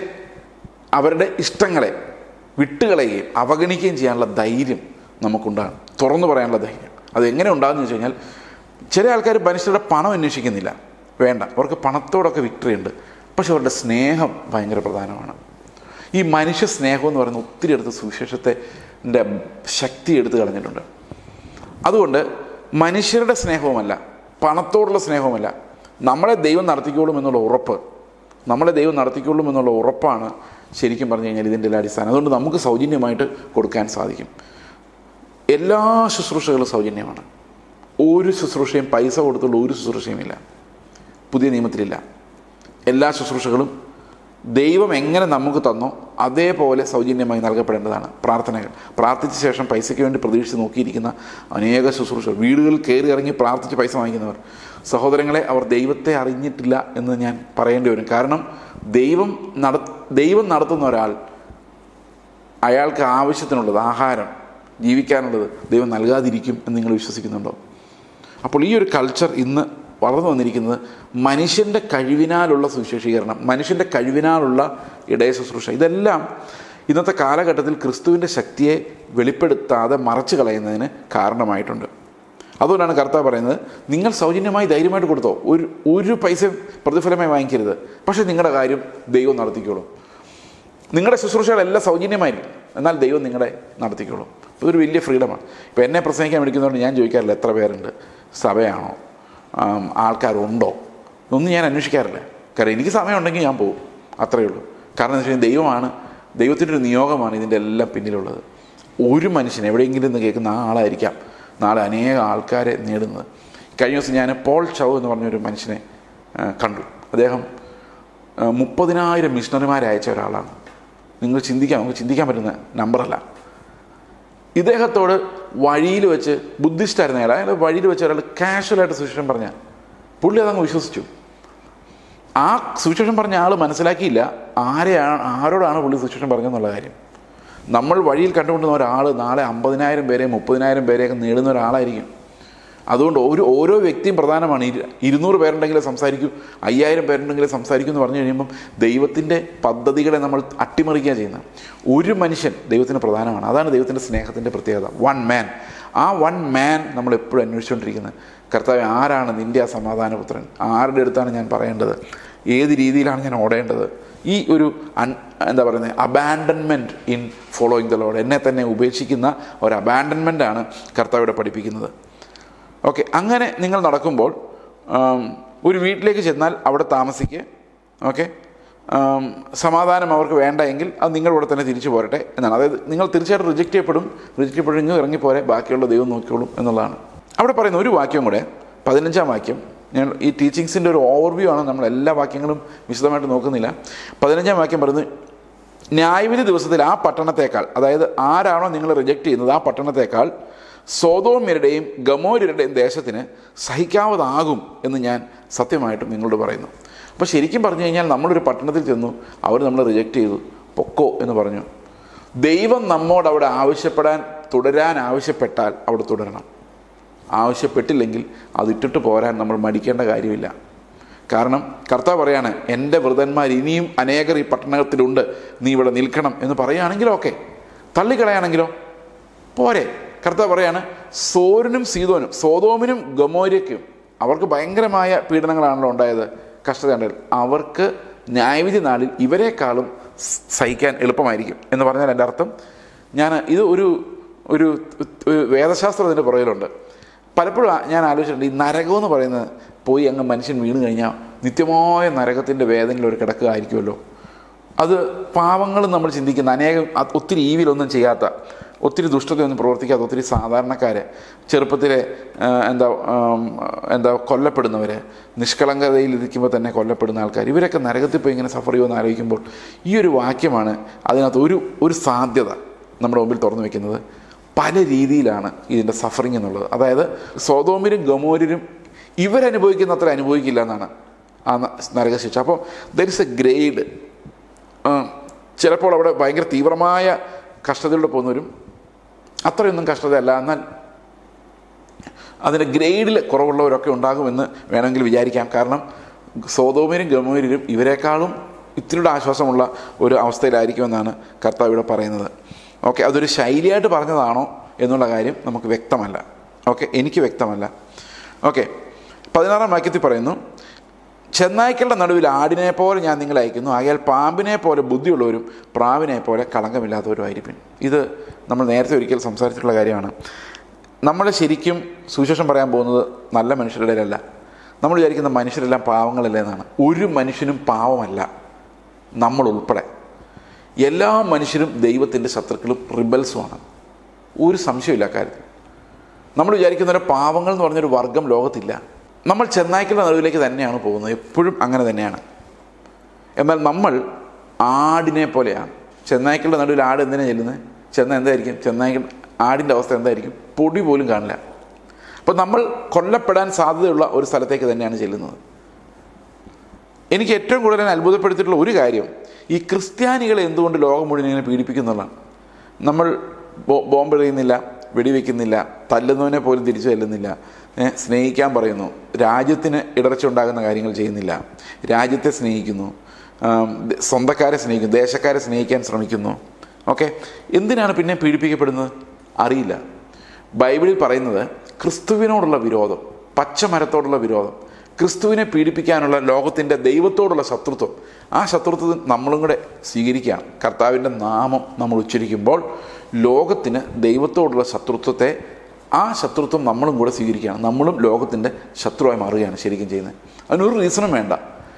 അവരുടെ ഇഷ്ടങ്ങളെ വിട്ടുകളയുകയും അവഗണിക്കുകയും ചെയ്യാനുള്ള ധൈര്യം നമുക്കുണ്ടാകും തുറന്നു പറയാനുള്ള ധൈര്യം അത് എങ്ങനെ ഉണ്ടാകുമെന്ന് വെച്ച് കഴിഞ്ഞാൽ ചില ആൾക്കാർ മനുഷ്യരുടെ പണം അന്വേഷിക്കുന്നില്ല വേണ്ട അവർക്ക് പണത്തോടൊക്കെ വിക്ടറി ഉണ്ട് പക്ഷെ അവരുടെ സ്നേഹം ഭയങ്കര പ്രധാനമാണ് ഈ മനുഷ്യ സ്നേഹം എന്ന് പറയുന്ന ഒത്തിരി എടുത്ത് സുവിശേഷത്തെ ൻ്റെ ശക്തി എടുത്തു കളഞ്ഞിട്ടുണ്ട് അതുകൊണ്ട് മനുഷ്യരുടെ സ്നേഹവുമല്ല പണത്തോടുള്ള സ്നേഹവുമല്ല നമ്മളെ ദൈവം നടത്തിക്കോളും എന്നുള്ള ഉറപ്പ് നമ്മളെ ദൈവം നടത്തിക്കോളും എന്നുള്ള ഉറപ്പാണ് ശരിക്കും പറഞ്ഞു കഴിഞ്ഞാൽ ഇതിൻ്റെ എല്ലാ അടിസ്ഥാനം അതുകൊണ്ട് നമുക്ക് സൗജന്യമായിട്ട് കൊടുക്കാൻ സാധിക്കും എല്ലാ ശുശ്രൂഷകളും സൗജന്യമാണ് ഒരു ശുശ്രൂഷയും പൈസ കൊടുത്തുള്ള ഒരു ശുശ്രൂഷയും ഇല്ല പുതിയ നിയമത്തിലില്ല എല്ലാ ശുശ്രൂഷകളും ദൈവം എങ്ങനെ നമുക്ക് തന്നോ അതേപോലെ സൗജന്യമായി നൽകപ്പെടേണ്ടതാണ് പ്രാർത്ഥനകൾ പ്രാർത്ഥിച്ച ശേഷം പൈസയ്ക്ക് വേണ്ടി പ്രതീക്ഷിച്ച് നോക്കിയിരിക്കുന്ന അനേക ശുശ്രൂഷകൾ വീടുകളിൽ കയറി ഇറങ്ങി പ്രാർത്ഥിച്ച് പൈസ വാങ്ങിക്കുന്നവർ സഹോദരങ്ങളെ അവർ ദൈവത്തെ അറിഞ്ഞിട്ടില്ല എന്ന് ഞാൻ പറയേണ്ടി വരും കാരണം ദൈവം നട ദൈവം നടത്തുന്ന ഒരാൾ അയാൾക്ക് ആവശ്യത്തിനുള്ളത് ആഹാരം ജീവിക്കാനുള്ളത് ദൈവം നൽകാതിരിക്കും എന്ന് നിങ്ങൾ വിശ്വസിക്കുന്നുണ്ടോ അപ്പോൾ ഈ ഒരു കൾച്ചർ ഇന്ന് വളർന്നു വന്നിരിക്കുന്നത് മനുഷ്യൻ്റെ കഴിവിനാലുള്ള സുവിശേഷീകരണം മനുഷ്യൻ്റെ കഴിവിനാലുള്ള ഇടയ ശുശ്രൂഷ ഇതെല്ലാം ഇന്നത്തെ കാലഘട്ടത്തിൽ ക്രിസ്തുവിൻ്റെ ശക്തിയെ വെളിപ്പെടുത്താതെ മറച്ചു കളയുന്നതിന് കാരണമായിട്ടുണ്ട് അതുകൊണ്ടാണ് കർത്താവ് പറയുന്നത് നിങ്ങൾ സൗജന്യമായി ധൈര്യമായിട്ട് കൊടുത്തോ ഒരു ഒരു പൈസ പ്രതിഫലമായി വാങ്ങിക്കരുത് പക്ഷേ നിങ്ങളുടെ കാര്യം ദൈവം നടത്തിക്കോളും നിങ്ങളുടെ ശുശ്രൂഷകളെല്ലാം സൗജന്യമായിരിക്കും എന്നാൽ ദൈവം നിങ്ങളെ നടത്തിക്കോളും ഇതൊരു വലിയ ഫ്രീഡമാണ് ഇപ്പോൾ എന്നെ പ്രസംഗിക്കാൻ വിളിക്കുന്നതുകൊണ്ട് ഞാൻ ചോദിക്കാറില്ല എത്ര പേരുണ്ട് സഭയാണോ ആം, ആൾക്കാരുണ്ടോ ഇതൊന്നും ഞാൻ അന്വേഷിക്കാറില്ല കാരണം എനിക്ക് സമയമുണ്ടെങ്കിൽ ഞാൻ പോകും അത്രയേ ഉള്ളൂ കാരണം എന്ന് വെച്ച് കഴിഞ്ഞാൽ ദൈവമാണ് ദൈവത്തിൻ്റെ ഒരു നിയോഗമാണ് ഇതിൻ്റെ എല്ലാം പിന്നിലുള്ളത് ഒരു മനുഷ്യൻ എവിടെയെങ്കിലും നിന്ന് കേൾക്കുന്ന ആ ആളായിരിക്കാം നാളെ അനേക ആൾക്കാരെ നേടുന്നത് കഴിഞ്ഞ ദിവസം ഞാൻ പോൾ ചൗ എന്ന് പറഞ്ഞൊരു മനുഷ്യനെ ആ, കണ്ടു അദ്ദേഹം ആ, മുപ്പതിനായിരം മിഷണറിമാരെ അയച്ച ഒരാളാണ് നിങ്ങൾ ചിന്തിക്കാം നമുക്ക് ചിന്തിക്കാൻ പറ്റുന്ന നമ്പറല്ല ഇദ്ദേഹത്തോട് വഴിയിൽ വെച്ച് ബുദ്ധിസ്റ്റായിരുന്ന അയാൾ അയാൾ വഴിയിൽ വെച്ച് ഒരാൾ കാഷ്വലായിട്ട് സുവിശേഷം പറഞ്ഞ പുള്ളി അതങ്ങ് വിശ്വസിച്ചു ആ സുവിശേഷം പറഞ്ഞ ആൾ മനസ്സിലാക്കിയില്ല ആരെയാണ് ആരോടാണ് പുള്ളി സുവിശേഷം പറഞ്ഞെന്നുള്ള കാര്യം നമ്മൾ വഴിയിൽ കണ്ടുകൊണ്ടുന്ന ഒരാൾ നാളെ അമ്പതിനായിരം പേരെ മുപ്പതിനായിരം പേരെയൊക്കെ നേടുന്ന ഒരാളായിരിക്കും അതുകൊണ്ട് ഒരു ഓരോ വ്യക്തിയും പ്രധാനമാണ് ഇരു- ഇരുന്നൂറ് പേരുണ്ടെങ്കിലേ സംസാരിക്കൂ അയ്യായിരം പേരുണ്ടെങ്കിലേ സംസാരിക്കൂ എന്ന് പറഞ്ഞു കഴിയുമ്പം ദൈവത്തിൻ്റെ പദ്ധതികളെ നമ്മൾ അട്ടിമറിക്കുക ചെയ്യുന്നത് ഒരു മനുഷ്യൻ ദൈവത്തിന് പ്രധാനമാണ് അതാണ് ദൈവത്തിൻ്റെ സ്നേഹത്തിൻ്റെ പ്രത്യേകത വൺ മാൻ ആ വൺ മാൻ നമ്മൾ എപ്പോഴും അന്വേഷിച്ചുകൊണ്ടിരിക്കുന്നത് കർത്താവ് ആരാണ് നിൻ്റെ ആ സമാധാനപുത്രൻ ആരുടെ അടുത്താണ് ഞാൻ പറയേണ്ടത് ഏത് രീതിയിലാണ് ഞാൻ ഓടേണ്ടത് ഈ ഒരു അൺ എന്താ പറയുന്നത് abandonment in following the lord എന്നെ തന്നെ ഉപേക്ഷിക്കുന്ന ഒരു അബാൻഡൻമെൻ്റ് ആണ് കർത്താവ് ഇവിടെ പഠിപ്പിക്കുന്നത് ഓക്കെ അങ്ങനെ നിങ്ങൾ നടക്കുമ്പോൾ ആം, ഒരു വീട്ടിലേക്ക് ചെന്നാൽ അവിടെ താമസിക്കുക ഓക്കെ ആം, സമാധാനം അവർക്ക് വേണ്ട എങ്കിൽ അത് നിങ്ങളുടെ കൂടെ തന്നെ തിരിച്ചു പോരട്ടെ എന്നാണ് അതായത് നിങ്ങൾ തീർച്ചയായിട്ടും റിജക്റ്റ് ചെയ്യപ്പെടും റിജക്റ്റ് ചെയ്യപ്പെടുമെങ്കിൽ ഇറങ്ങിപ്പോരെ ബാക്കിയുള്ള ദൈവം നോക്കിക്കോളും എന്നുള്ളതാണ് അവിടെ പറയുന്ന ഒരു വാക്യം കൂടെ പതിനഞ്ചാം വാക്യം ഞാൻ ഈ ടീച്ചിങ്സിൻ്റെ ഒരു ഓവർവ്യൂ ആണ് നമ്മൾ എല്ലാ വാക്യങ്ങളും വിശദമായിട്ട് നോക്കുന്നില്ല പതിനഞ്ചാം വാക്യം പറയുന്നത് ന്യായവിധി ദിവസത്തിൽ ആ പട്ടണത്തേക്കാൾ അതായത് ആരാണോ നിങ്ങൾ റിജക്റ്റ് ചെയ്യുന്നത് ആ പട്ടണത്തേക്കാൾ സോതോമ്യരുടെയും ഗമോര്യരുടെയും ദേശത്തിന് സഹിക്കാവതാകും എന്ന് ഞാൻ സത്യമായിട്ടും നിങ്ങളോട് പറയുന്നു അപ്പോൾ ശരിക്കും പറഞ്ഞു കഴിഞ്ഞാൽ നമ്മളൊരു പട്ടണത്തിൽ ചെന്നു അവർ നമ്മൾ റിജക്റ്റ് ചെയ്തു പൊക്കോ എന്ന് പറഞ്ഞു ദൈവം നമ്മോട് അവിടെ ആവശ്യപ്പെടാൻ തുടരാൻ ആവശ്യപ്പെട്ടാൽ അവിടെ തുടരണം ആവശ്യപ്പെട്ടില്ലെങ്കിൽ അത് ഇട്ടിട്ട് പോരാൻ നമ്മൾ മടിക്കേണ്ട കാര്യമില്ല കാരണം കർത്താവ് പറയാണ് എൻ്റെ വൃതന്മാർ ഇനിയും അനേകർ ഈ പട്ടണത്തിലുണ്ട് നീ ഇവിടെ നിൽക്കണം എന്ന് പറയുകയാണെങ്കിലോ ഓക്കെ തള്ളിക്കളയാണെങ്കിലോ പോരെ കർത്താവ് പറയാണ് സോരനും സീതോനും സോതോമിനും ഗമോര്യയ്ക്കും അവർക്ക് ഭയങ്കരമായ പീഡനങ്ങളാണല്ലോ ഉണ്ടായത് കഷ്ടതയുണ്ടായത് അവർക്ക് ന്യായവിധി നാളിൽ ഇവരെക്കാളും സ് സഹിക്കാൻ എളുപ്പമായിരിക്കും എന്ന് പറഞ്ഞാൽ എൻ്റെ അർത്ഥം ഞാൻ ഇത് ഒരു ഒരു ഒരു വേദശാസ്ത്രത്തിൻ്റെ പുറകിലുണ്ട് പലപ്പോഴും ആ- ഞാൻ ആലോചിച്ചിട്ടുണ്ട് ഈ നരകം എന്ന് പറയുന്നത് പോയി അങ്ങ് മനുഷ്യൻ വീണ് കഴിഞ്ഞാൽ നിത്യമായ നരകത്തിൻ്റെ വേദനയിൽ ഒരു കിടക്കുക ആയിരിക്കുമല്ലോ അത് പാവങ്ങളും നമ്മൾ ചിന്തിക്കുന്ന അനേകം അത് ഒത്തിരി ഈവിലൊന്നും ചെയ്യാത്ത ഒത്തിരി ദുഷ്ടതയൊന്നും പ്രവർത്തിക്കാത്ത ഒത്തിരി സാധാരണക്കാരെ ചെറുപ്പത്തിലെ ആ, എന്താ ആം, എന്താ കൊല്ലപ്പെടുന്നവർ നിഷ്കളങ്കതയിൽ ഇരിക്കുമ്പോൾ തന്നെ കൊല്ലപ്പെടുന്ന ആൾക്കാർ ഇവരൊക്കെ നരകത്തിൽ പോയി ഇങ്ങനെ സഫർ ചെയ്യുമെന്ന് ആലോചിക്കുമ്പോൾ ഈ ഒരു വാക്യമാണ് അതിനകത്ത് ഒരു ഒരു സാധ്യത നമ്മുടെ മുമ്പിൽ തുറന്നു വെക്കുന്നത് പല രീതിയിലാണ് ഇതിൻ്റെ സഫറിങ് എന്നുള്ളത് അതായത് സ്വതോമിരും ഗമോരിലും ഇവരനുഭവിക്കുന്ന അത്ര അനുഭവിക്കില്ല എന്നാണ് ആ ന- നരകശിക്ഷ അപ്പോൾ ദർ ഇസ് എ ഗ്രേഡ് ചിലപ്പോൾ അവിടെ ഭയങ്കര തീവ്രമായ കഷ്ടതയിലൂടെ പോകുന്നവരും അത്രയൊന്നും കഷ്ടതയല്ല എന്നാൽ അതിൻ്റെ ഗ്രേഡിൽ കുറവുള്ളവരൊക്കെ ഉണ്ടാകുമെന്ന് വേണമെങ്കിൽ വിചാരിക്കാം കാരണം സോതോമിനും ഗമോരിലും ഇവരെക്കാളും ഇത്തിരിയുടെ ആശ്വാസമുള്ള ഒരു അവസ്ഥയിലായിരിക്കുമെന്നാണ് കർത്താവ് ഇവിടെ പറയുന്നത് ഓക്കെ അതൊരു ശൈലിയായിട്ട് പറഞ്ഞതാണോ എന്നുള്ള കാര്യം നമുക്ക് വ്യക്തമല്ല ഓക്കെ എനിക്ക് വ്യക്തമല്ല ഓക്കെ പതിനാറാം വാക്യത്തിൽ പറയുന്നു ചെന്നായ്ക്കളുടെ നടുവിൽ ആടിനെ പോലെ ഞാൻ നിങ്ങളെ അയക്കുന്നു ആകയാൽ പാമ്പിനെ പോലെ ബുദ്ധിയുള്ളവരും പ്രാവിനെ പോലെ കളങ്കമില്ലാത്തവരും ആയിരിക്കും ഇത് നമ്മൾ നേരത്തെ ഒരിക്കൽ സംസാരിച്ചിട്ടുള്ള കാര്യമാണ് നമ്മൾ ശരിക്കും സുവിശേഷം പറയാൻ പോകുന്നത് നല്ല മനുഷ്യരുടെ ഇടയിലല്ല നമ്മൾ വിചാരിക്കുന്ന മനുഷ്യരെല്ലാം പാവങ്ങളല്ലേ എന്നാണ് ഒരു മനുഷ്യനും പാവമല്ല നമ്മൾ ഉൾപ്പെടെ എല്ലാ മനുഷ്യരും ദൈവത്തിൻ്റെ ശത്രുക്കളും റിബൽസുമാണ് ഒരു സംശയമില്ല കാര്യത്തിൽ നമ്മൾ വിചാരിക്കുന്ന പോലെ പാവങ്ങൾ എന്ന് പറഞ്ഞൊരു വർഗം ലോകത്തില്ല നമ്മൾ ചെന്നായ്ക്കളുടെ നടുവിലേക്ക് തന്നെയാണ് പോകുന്നത് എപ്പോഴും അങ്ങനെ തന്നെയാണ് എന്നാൽ നമ്മൾ ആടിനെ പോലെയാണ് ചെന്നായ്ക്കളുടെ നടുവിൽ ആട് എന്തിനാണ് ചെല്ലുന്നത് ചെന്ന എന്തായിരിക്കും ചെന്നായ്ക്കൾ ആടിൻ്റെ അവസ്ഥ എന്തായിരിക്കും പൊടി പോലും കാണില്ല അപ്പോൾ നമ്മൾ കൊല്ലപ്പെടാൻ സാധ്യതയുള്ള ഒരു സ്ഥലത്തേക്ക് തന്നെയാണ് ചെല്ലുന്നത് എനിക്ക് ഏറ്റവും കൂടുതൽ എന്നെ അത്ഭുതപ്പെടുത്തിയിട്ടുള്ള ഒരു കാര്യം ഈ ക്രിസ്ത്യാനികളെ എന്തുകൊണ്ട് ലോകം മുഴുവൻ ഇങ്ങനെ പീഡിപ്പിക്കുന്നുള്ളതാണ് നമ്മൾ ബോ- ബോംബെറിയുന്നില്ല വെടിവെക്കുന്നില്ല തല്ലുന്നവനെ പോലും തിരിച്ചു തല്ലുന്നില്ല ഏ, സ്നേഹിക്കാൻ പറയുന്നു രാജ്യത്തിന് ഇടർച്ച ഉണ്ടാകുന്ന കാര്യങ്ങൾ ചെയ്യുന്നില്ല രാജ്യത്തെ സ്നേഹിക്കുന്നു ആം, ദ- സ്വന്തക്കാരെ സ്നേഹിക്കുന്നു ദേശക്കാരെ സ്നേഹിക്കാൻ ശ്രമിക്കുന്നു ഓക്കെ എന്തിനാണ് പിന്നെ പീഡിപ്പിക്കപ്പെടുന്നത് അറിയില്ല ബൈബിളിൽ പറയുന്നത് ക്രിസ്തുവിനോടുള്ള വിരോധം പച്ചമരത്തോടുള്ള വിരോധം ക്രിസ്തുവിനെ പീഡിപ്പിക്കാനുള്ള ലോകത്തിൻ്റെ ദൈവത്തോടുള്ള ശത്രുത്വം ആ ശത്രുത്വം നമ്മളും കൂടെ സ്വീകരിക്കുകയാണ് കർത്താവിൻ്റെ നാമം നമ്മൾ ഉച്ചരിക്കുമ്പോൾ ലോകത്തിന് ദൈവത്തോടുള്ള ശത്രുത്വത്തെ ആ ശത്രുത്വം നമ്മളും കൂടെ സ്വീകരിക്കുകയാണ് നമ്മളും ലോകത്തിൻ്റെ ശത്രുവായി മാറുകയാണ് ശരിക്കും ചെയ്യുന്നത് അതിനൊരു റീസണും വേണ്ട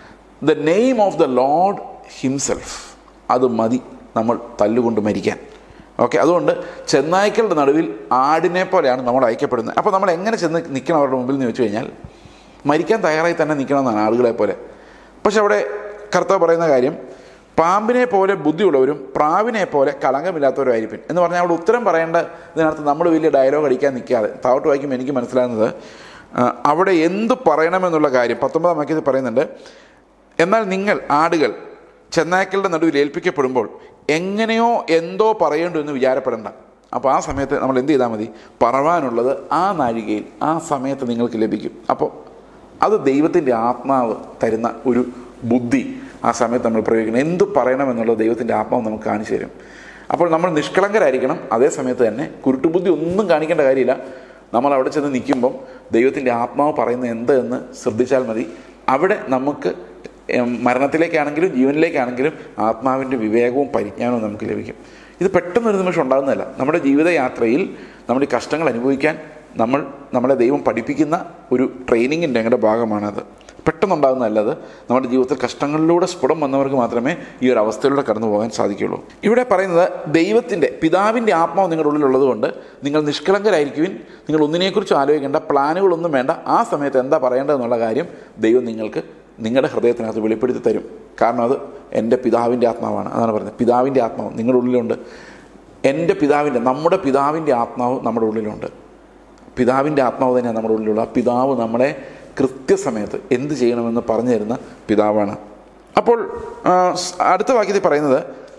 the name of the lord himself അത് മതി നമ്മൾ തല്ലുകൊണ്ട് മരിക്കാൻ ഓക്കെ അതുകൊണ്ട് ചെന്നായ്ക്കളുടെ നടുവിൽ ആടിനെ പോലെയാണ് നമ്മൾ അയക്കപ്പെടുന്നത് അപ്പോൾ നമ്മൾ എങ്ങനെ ചെന്ന് നിൽക്കണം അവരുടെ മുമ്പിൽ എന്ന് ചോദിച്ചു കഴിഞ്ഞാൽ മരിക്കാൻ തയ്യാറായി തന്നെ നിൽക്കണമെന്നാണ് ആളുകളെ പോലെ പക്ഷെ അവിടെ കർത്താവ് പറയുന്ന കാര്യം പാമ്പിനെ പോലെ ബുദ്ധിയുള്ളവരും പ്രാവിനെ പോലെ കളങ്കമില്ലാത്തവരുമായിരിക്കും എന്ന് പറഞ്ഞാൽ അവിടെ ഉത്തരം പറയേണ്ട ഇതിനകത്ത് നമ്മൾ വലിയ ഡയലോഗ് അടിക്കാൻ നിൽക്കാതെ താവട്ട് വായിക്കുമ്പോൾ എനിക്ക് മനസ്സിലാകുന്നത് ആ, അവിടെ എന്ത് പറയണമെന്നുള്ള കാര്യം പത്തൊമ്പതാം വാക്യത്തിൽ പറയുന്നുണ്ട് എന്നാൽ നിങ്ങൾ ആടുകൾ ചെന്നായ്ക്കളുടെ നടുവിൽ ഏൽപ്പിക്കപ്പെടുമ്പോൾ എങ്ങനെയോ എന്തോ പറയേണ്ടു എന്ന് വിചാരപ്പെടേണ്ട അപ്പോൾ ആ സമയത്ത് നമ്മൾ എന്ത് ചെയ്താൽ മതി പറവാനുള്ളത് ആ നാഴികയിൽ ആ സമയത്ത് നിങ്ങൾക്ക് ലഭിക്കും അപ്പോൾ അത് ദൈവത്തിൻ്റെ ആത്മാവ് തരുന്ന ഒരു ബുദ്ധി ആ സമയത്ത് നമ്മൾ പ്രയോഗിക്കണം എന്ത് പറയണമെന്നുള്ളത് ദൈവത്തിൻ്റെ ആത്മാവ് നമുക്ക് കാണിച്ചു തരും അപ്പോൾ നമ്മൾ നിഷ്കളങ്കരായിരിക്കണം അതേ സമയത്ത് തന്നെ കുരുട്ടുബുദ്ധി ഒന്നും കാണിക്കേണ്ട കാര്യമില്ല നമ്മൾ അവിടെ ചെന്ന് നിൽക്കുമ്പം ദൈവത്തിൻ്റെ ആത്മാവ് പറയുന്നത് എന്ത് എന്ന് ശ്രദ്ധിച്ചാൽ മതി അവിടെ നമുക്ക് എം, മരണത്തിലേക്കാണെങ്കിലും ജീവനിലേക്കാണെങ്കിലും ആത്മാവിൻ്റെ വിവേകവും പരിജ്ഞാനവും നമുക്ക് ലഭിക്കും ഇത് പെട്ടെന്ന് ഒരു നിമിഷം ഉണ്ടാകുന്നതല്ല നമ്മുടെ ജീവിതയാത്രയിൽ നമ്മുടെ ഈ കഷ്ടങ്ങൾ അനുഭവിക്കാൻ നമ്മൾ നമ്മളെ ദൈവം പഠിപ്പിക്കുന്ന ഒരു ട്രെയിനിങ്ങിൻ്റെ ഞങ്ങളുടെ ഭാഗമാണത് പെട്ടെന്നുണ്ടാകുന്നതല്ല അത് നമ്മുടെ ജീവിതത്തിൽ കഷ്ടങ്ങളിലൂടെ സ്ഫുടം വന്നവർക്ക് മാത്രമേ ഈ ഒരു അവസ്ഥയിലൂടെ കടന്നു പോകാൻ സാധിക്കുകയുള്ളൂ ഇവിടെ പറയുന്നത് ദൈവത്തിൻ്റെ പിതാവിൻ്റെ ആത്മാവ് നിങ്ങളുടെ ഉള്ളിലുള്ളത് കൊണ്ട് നിങ്ങൾ നിഷ്കളങ്കരായിരിക്കുവിൻ നിങ്ങൾ ഒന്നിനെക്കുറിച്ചും ആലോചിക്കേണ്ട പ്ലാനുകളൊന്നും വേണ്ട ആ സമയത്ത് എന്താ പറയേണ്ടതെന്നുള്ള കാര്യം ദൈവം നിങ്ങൾക്ക് നിങ്ങളുടെ ഹൃദയത്തിനകത്ത് വെളിപ്പെടുത്തി തരും കാരണം അത് എൻ്റെ പിതാവിൻ്റെ ആത്മാവാണ് അതാണ് പറയുന്നത് പിതാവിൻ്റെ ആത്മാവ് നിങ്ങളുടെ ഉള്ളിലുണ്ട് എൻ്റെ പിതാവിൻ്റെ നമ്മുടെ പിതാവിൻ്റെ ആത്മാവ് നമ്മുടെ ഉള്ളിലുണ്ട് പിതാവിൻ്റെ ആത്മാവ് തന്നെയാണ് നമ്മുടെ ഉള്ളിലുള്ള ആ പിതാവ് നമ്മളെ കൃത്യസമയത്ത് എന്ത് ചെയ്യണമെന്ന് പറഞ്ഞു തരുന്ന പിതാവാണ് അപ്പോൾ ആ, സ് അടുത്ത വാക്യത്തിൽ പറയുന്നത്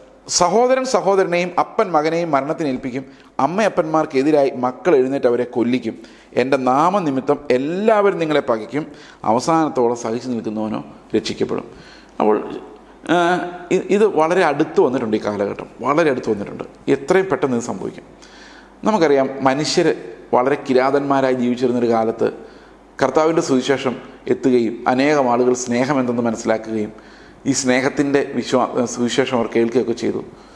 സഹോദരൻ സഹോദരനെയും അപ്പൻ മകനെയും മരണത്തിന് ഏൽപ്പിക്കും അമ്മയപ്പന്മാർക്കെതിരായി മക്കൾ എഴുന്നേറ്റ് അവരെ കൊല്ലിക്കും എൻ്റെ നാമനിമിത്തം എല്ലാവരും നിങ്ങളെ പകയ്ക്കും അവസാനത്തോളം സഹിച്ചു നിൽക്കുന്നവനോ രക്ഷിക്കപ്പെടും അപ്പോൾ ആ, ഇ- ഇത് വളരെ അടുത്ത് വന്നിട്ടുണ്ട് ഈ കാലഘട്ടം വളരെ അടുത്ത് വന്നിട്ടുണ്ട് എത്രയും പെട്ടെന്ന് ഇത് സംഭവിക്കും നമുക്കറിയാം മനുഷ്യർ വളരെ കിരാതന്മാരായി ജീവിച്ചിരുന്നൊരു കാലത്ത് കർത്താവിൻ്റെ സുവിശേഷം എത്തുകയും അനേകം ആളുകൾ സ്നേഹം എന്തെന്ന് മനസ്സിലാക്കുകയും ഈ സ്നേഹത്തിൻ്റെ വിശ്വാ സുവിശേഷം അവർ കേൾക്കുകയൊക്കെ ചെയ്തു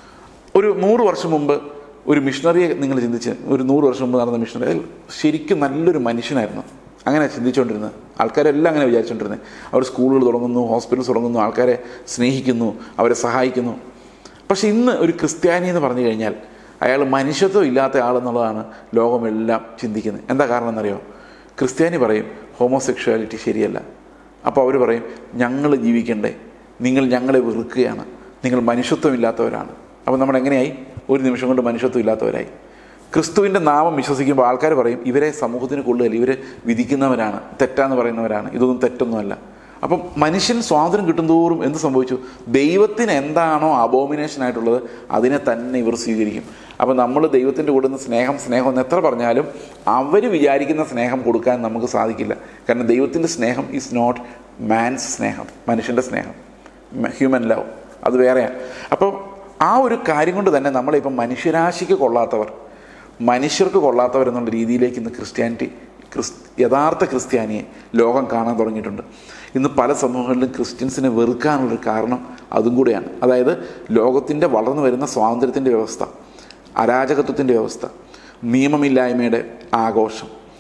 ഒരു നൂറ് വർഷം മുമ്പ് ഒരു മിഷണറിയെ നിങ്ങൾ ചിന്തിച്ച് ഒരു നൂറ് വർഷം മുമ്പ് നടന്ന മിഷണറി അയാൾ ശരിക്കും നല്ലൊരു മനുഷ്യനായിരുന്നു അങ്ങനെ ചിന്തിച്ചുകൊണ്ടിരുന്നത് ആൾക്കാരെല്ലാം അങ്ങനെ വിചാരിച്ചുകൊണ്ടിരുന്നത് അവർ സ്കൂളുകൾ തുടങ്ങുന്നു ഹോസ്പിറ്റൽസ് തുടങ്ങുന്നു ആൾക്കാരെ സ്നേഹിക്കുന്നു അവരെ സഹായിക്കുന്നു പക്ഷെ ഇന്ന് ഒരു ക്രിസ്ത്യാനി എന്ന് പറഞ്ഞു കഴിഞ്ഞാൽ അയാൾ മനുഷ്യത്വം ഇല്ലാത്ത ആളെന്നുള്ളതാണ് ലോകമെല്ലാം ചിന്തിക്കുന്നത് എന്താ കാരണം എന്നറിയോ ക്രിസ്ത്യാനി പറയും ഹോമോസെക്ഷുവാലിറ്റി ശരിയല്ല അപ്പോൾ അവർ പറയും ഞങ്ങൾ ജീവിക്കണ്ടേ നിങ്ങൾ ഞങ്ങളെ വെറുക്കുകയാണ് നിങ്ങൾ മനുഷ്യത്വം ഇല്ലാത്തവരാണ് അപ്പോൾ നമ്മൾ എങ്ങനെയായി ഒരു നിമിഷം കൊണ്ട് മനുഷ്യത്വം ഇല്ലാത്തവരായി ക്രിസ്തുവിൻ്റെ നാമം വിശ്വസിക്കുമ്പോൾ ആൾക്കാർ പറയും ഇവരെ സമൂഹത്തിന് കൊള്ളുകയില്ല ഇവർ വിധിക്കുന്നവരാണ് തെറ്റാന്ന് പറയുന്നവരാണ് ഇതൊന്നും തെറ്റൊന്നുമല്ല അപ്പം മനുഷ്യൻ സ്വാതന്ത്ര്യം കിട്ടുന്തോറും എന്ത് സംഭവിച്ചു ദൈവത്തിന് എന്താണോ അബോമിനേഷൻ ആയിട്ടുള്ളത് അതിനെ തന്നെ ഇവർ സ്വീകരിക്കും അപ്പം നമ്മൾ ദൈവത്തിൻ്റെ കൂടെ നിന്ന് സ്നേഹം സ്നേഹം എന്ന് എത്ര പറഞ്ഞാലും അവർ വിചാരിക്കുന്ന സ്നേഹം കൊടുക്കാൻ നമുക്ക് സാധിക്കില്ല കാരണം ദൈവത്തിൻ്റെ സ്നേഹം ഈസ് നോട്ട് മാൻസ് സ്നേഹം മനുഷ്യൻ്റെ സ്നേഹം ഹ്യൂമൻ ലവ് അത് വേറെയാണ് അപ്പോൾ ആ ഒരു കാര്യം കൊണ്ട് തന്നെ നമ്മളിപ്പം മനുഷ്യരാശിക്ക് കൊള്ളാത്തവർ മനുഷ്യർക്ക് കൊള്ളാത്തവർ എന്നുള്ള രീതിയിലേക്ക് ഇന്ന് ക്രിസ്ത്യാനിറ്റി ക്രിസ് യഥാർത്ഥ ക്രിസ്ത്യാനിയെ ലോകം കാണാൻ തുടങ്ങിയിട്ടുണ്ട് ഇന്ന് പല സമൂഹങ്ങളിലും ക്രിസ്ത്യൻസിനെ വെറുക്കാനുള്ളൊരു കാരണം അതും കൂടെയാണ് അതായത് ലോകത്തിൻ്റെ വളർന്നു വരുന്ന സ്വാതന്ത്ര്യത്തിൻ്റെ വ്യവസ്ഥ അരാജകത്വത്തിൻ്റെ വ്യവസ്ഥ നിയമമില്ലായ്മയുടെ ആഘോഷം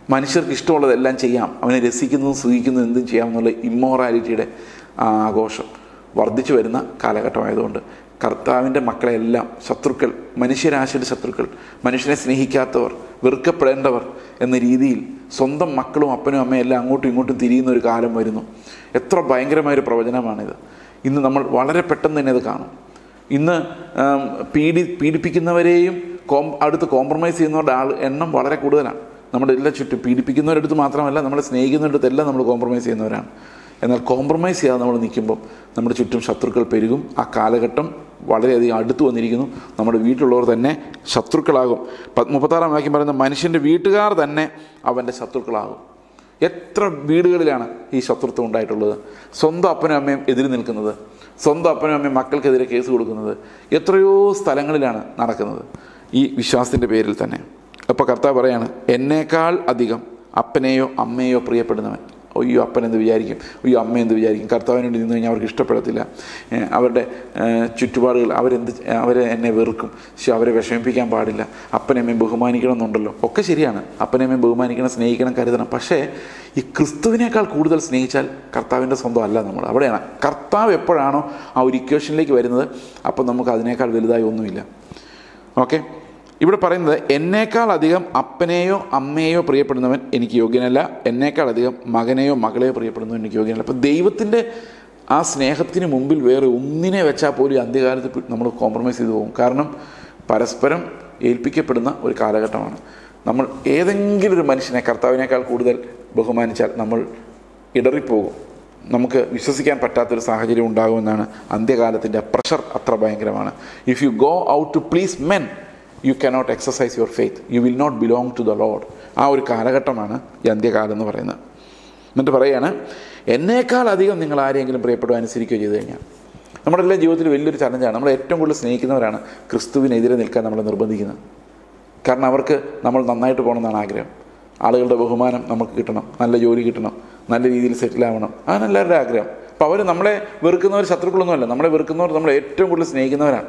മനുഷ്യർക്ക് ഇഷ്ടമുള്ളതെല്ലാം ചെയ്യാം അവനെ രസിക്കുന്നതും സുഖിക്കുന്നതും എന്തും ചെയ്യാം എന്നുള്ള ഇമ്മോറാലിറ്റിയുടെ ആ ആഘോഷം വർദ്ധിച്ചു വരുന്ന കാലഘട്ടമായതുകൊണ്ട് കർത്താവിൻ്റെ മക്കളെല്ലാം ശത്രുക്കൾ മനുഷ്യരാശിയുടെ ശത്രുക്കൾ മനുഷ്യനെ സ്നേഹിക്കാത്തവർ വെറുക്കപ്പെടേണ്ടവർ എന്ന രീതിയിൽ സ്വന്തം മക്കളും അപ്പനും അമ്മയും എല്ലാം അങ്ങോട്ടും ഇങ്ങോട്ടും തിരിയുന്ന ഒരു കാലം വരുന്നു എത്ര ഭയങ്കരമായൊരു പ്രവചനമാണിത് ഇന്ന് നമ്മൾ വളരെ പെട്ടെന്ന് തന്നെ അത് കാണും ഇന്ന് ആം, പീഡി പീഡിപ്പിക്കുന്നവരെയും കോം അടുത്ത് കോംപ്രമൈസ് ചെയ്യുന്നവരുടെ ആൾ എണ്ണം വളരെ കൂടുതലാണ് നമ്മുടെ എല്ലാ ചുറ്റും പീഡിപ്പിക്കുന്നവരടുത്ത് മാത്രമല്ല നമ്മളെ സ്നേഹിക്കുന്നവരടുത്ത് എല്ലാം നമ്മൾ കോംപ്രമൈസ് ചെയ്യുന്നവരാണ് എന്നാൽ കോംപ്രമൈസ് ചെയ്യാതെ നമ്മൾ നിൽക്കുമ്പോൾ നമ്മുടെ ചുറ്റും ശത്രുക്കൾ പെരുകും ആ കാലഘട്ടം വളരെയധികം അടുത്ത് വന്നിരിക്കുന്നു നമ്മുടെ വീട്ടിലുള്ളവർ തന്നെ ശത്രുക്കളാകും പ- മുപ്പത്താറാം വാക്യം പറയുന്ന മനുഷ്യൻ്റെ വീട്ടുകാർ തന്നെ അവൻ്റെ ശത്രുക്കളാകും എത്ര വീടുകളിലാണ് ഈ ശത്രുത്വം ഉണ്ടായിട്ടുള്ളത് സ്വന്തം അപ്പനും അമ്മയും എതിര് നിൽക്കുന്നത് സ്വന്തം അപ്പനും അമ്മയും മക്കൾക്കെതിരെ കേസ് കൊടുക്കുന്നത് എത്രയോ സ്ഥലങ്ങളിലാണ് നടക്കുന്നത് ഈ വിശ്വാസത്തിൻ്റെ പേരിൽ തന്നെ അപ്പോൾ കർത്താവ് പറയാണ് എന്നേക്കാൾ അധികം അപ്പനെയോ അമ്മയോ പ്രിയപ്പെടുന്നവൻ അയ്യോ അപ്പൻ എന്ത് വിചാരിക്കും അയ്യോ അമ്മ എന്ത് വിചാരിക്കും കർത്താവിന് വേണ്ടി നിന്ന് കഴിഞ്ഞാൽ അവർക്ക് ഇഷ്ടപ്പെടത്തില്ല ഏഹ് അവരുടെ ഏഹ് ചുറ്റുപാടുകൾ അവരെന്ത് അവരെ എന്നെ വെറുക്കും പക്ഷെ അവരെ വിഷമിപ്പിക്കാൻ പാടില്ല അപ്പനമ്മയും ബഹുമാനിക്കണം എന്നുണ്ടല്ലോ ഒക്കെ ശരിയാണ് അപ്പനമ്മയും ബഹുമാനിക്കണം സ്നേഹിക്കണം കരുതണം പക്ഷേ ഈ ക്രിസ്തുവിനേക്കാൾ കൂടുതൽ സ്നേഹിച്ചാൽ കർത്താവിൻ്റെ സ്വന്തം അല്ല നമ്മൾ അവിടെയാണ് കർത്താവ് എപ്പോഴാണോ ആ ഒരു ഇക്വേഷനിലേക്ക് വരുന്നത് അപ്പം നമുക്ക് അതിനേക്കാൾ വലുതായി ഒന്നുമില്ല ഓക്കെ ഇവിടെ പറയുന്നത് എന്നേക്കാൾ അധികം അപ്പനെയോ അമ്മയെയോ പ്രിയപ്പെടുന്നവൻ എനിക്ക് യോഗ്യനല്ല എന്നേക്കാൾ അധികം മകനെയോ മകളെയോ പ്രിയപ്പെടുന്നവൻ എനിക്ക് യോഗ്യനല്ല അപ്പോൾ ദൈവത്തിൻ്റെ ആ സ്നേഹത്തിന് മുമ്പിൽ വേറെ ഒന്നിനെ വെച്ചാൽ പോലും ഈ അന്ത്യകാലത്ത് പി- നമ്മൾ കോംപ്രമൈസ് ചെയ്തു പോകും കാരണം പരസ്പരം ഏൽപ്പിക്കപ്പെടുന്ന ഒരു കാലഘട്ടമാണ് നമ്മൾ ഏതെങ്കിലും ഒരു മനുഷ്യനെ കർത്താവിനേക്കാൾ കൂടുതൽ ബഹുമാനിച്ചാൽ നമ്മൾ ഇടറിപ്പോകും നമുക്ക് വിശ്വസിക്കാൻ പറ്റാത്തൊരു സാഹചര്യം ഉണ്ടാകുമെന്നാണ് അന്ത്യകാലത്തിൻ്റെ പ്രഷർ അത്ര ഭയങ്കരമാണ് if you go out to please men you cannot exercise your faith you will not belong to the lord ആ ഒരു കാലഘട്ടമാണ് ഈ അന്ത്യകാലം എന്ന് പറയുന്നത് എന്നിട്ട് പറയാണ് എന്നേക്കാൾ അധികം നിങ്ങൾ ആരെങ്കിലും പ്രിയപ്പെടുക അനുസരിക്കുകയോ ചെയ്തു കഴിഞ്ഞാൽ നമ്മുടെ എല്ലാ ജീവിതത്തിൽ വലിയൊരു ചലഞ്ചാണ് നമ്മൾ ഏറ്റവും കൂടുതൽ സ്നേഹിക്കുന്നവരാണ് ക്രിസ്തുവിനെതിരെ നിൽക്കാൻ നമ്മളെ നിർബന്ധിക്കുന്നത് കാരണം അവർക്ക് നമ്മൾ നന്നായിട്ട് പോകണമെന്നാണ് ആഗ്രഹം ആളുകളുടെ ബഹുമാനം നമുക്ക് കിട്ടണം നല്ല ജോലി കിട്ടണം നല്ല രീതിയിൽ സെറ്റിൽ ആവണം അതാണ് എല്ലാവരുടെ ആഗ്രഹം അപ്പോൾ അവർ നമ്മളെ വെറുക്കുന്നവർ ശത്രുക്കളൊന്നുമല്ല നമ്മളെ വെറുക്കുന്നവർ നമ്മളെ ഏറ്റവും കൂടുതൽ സ്നേഹിക്കുന്നവരാണ്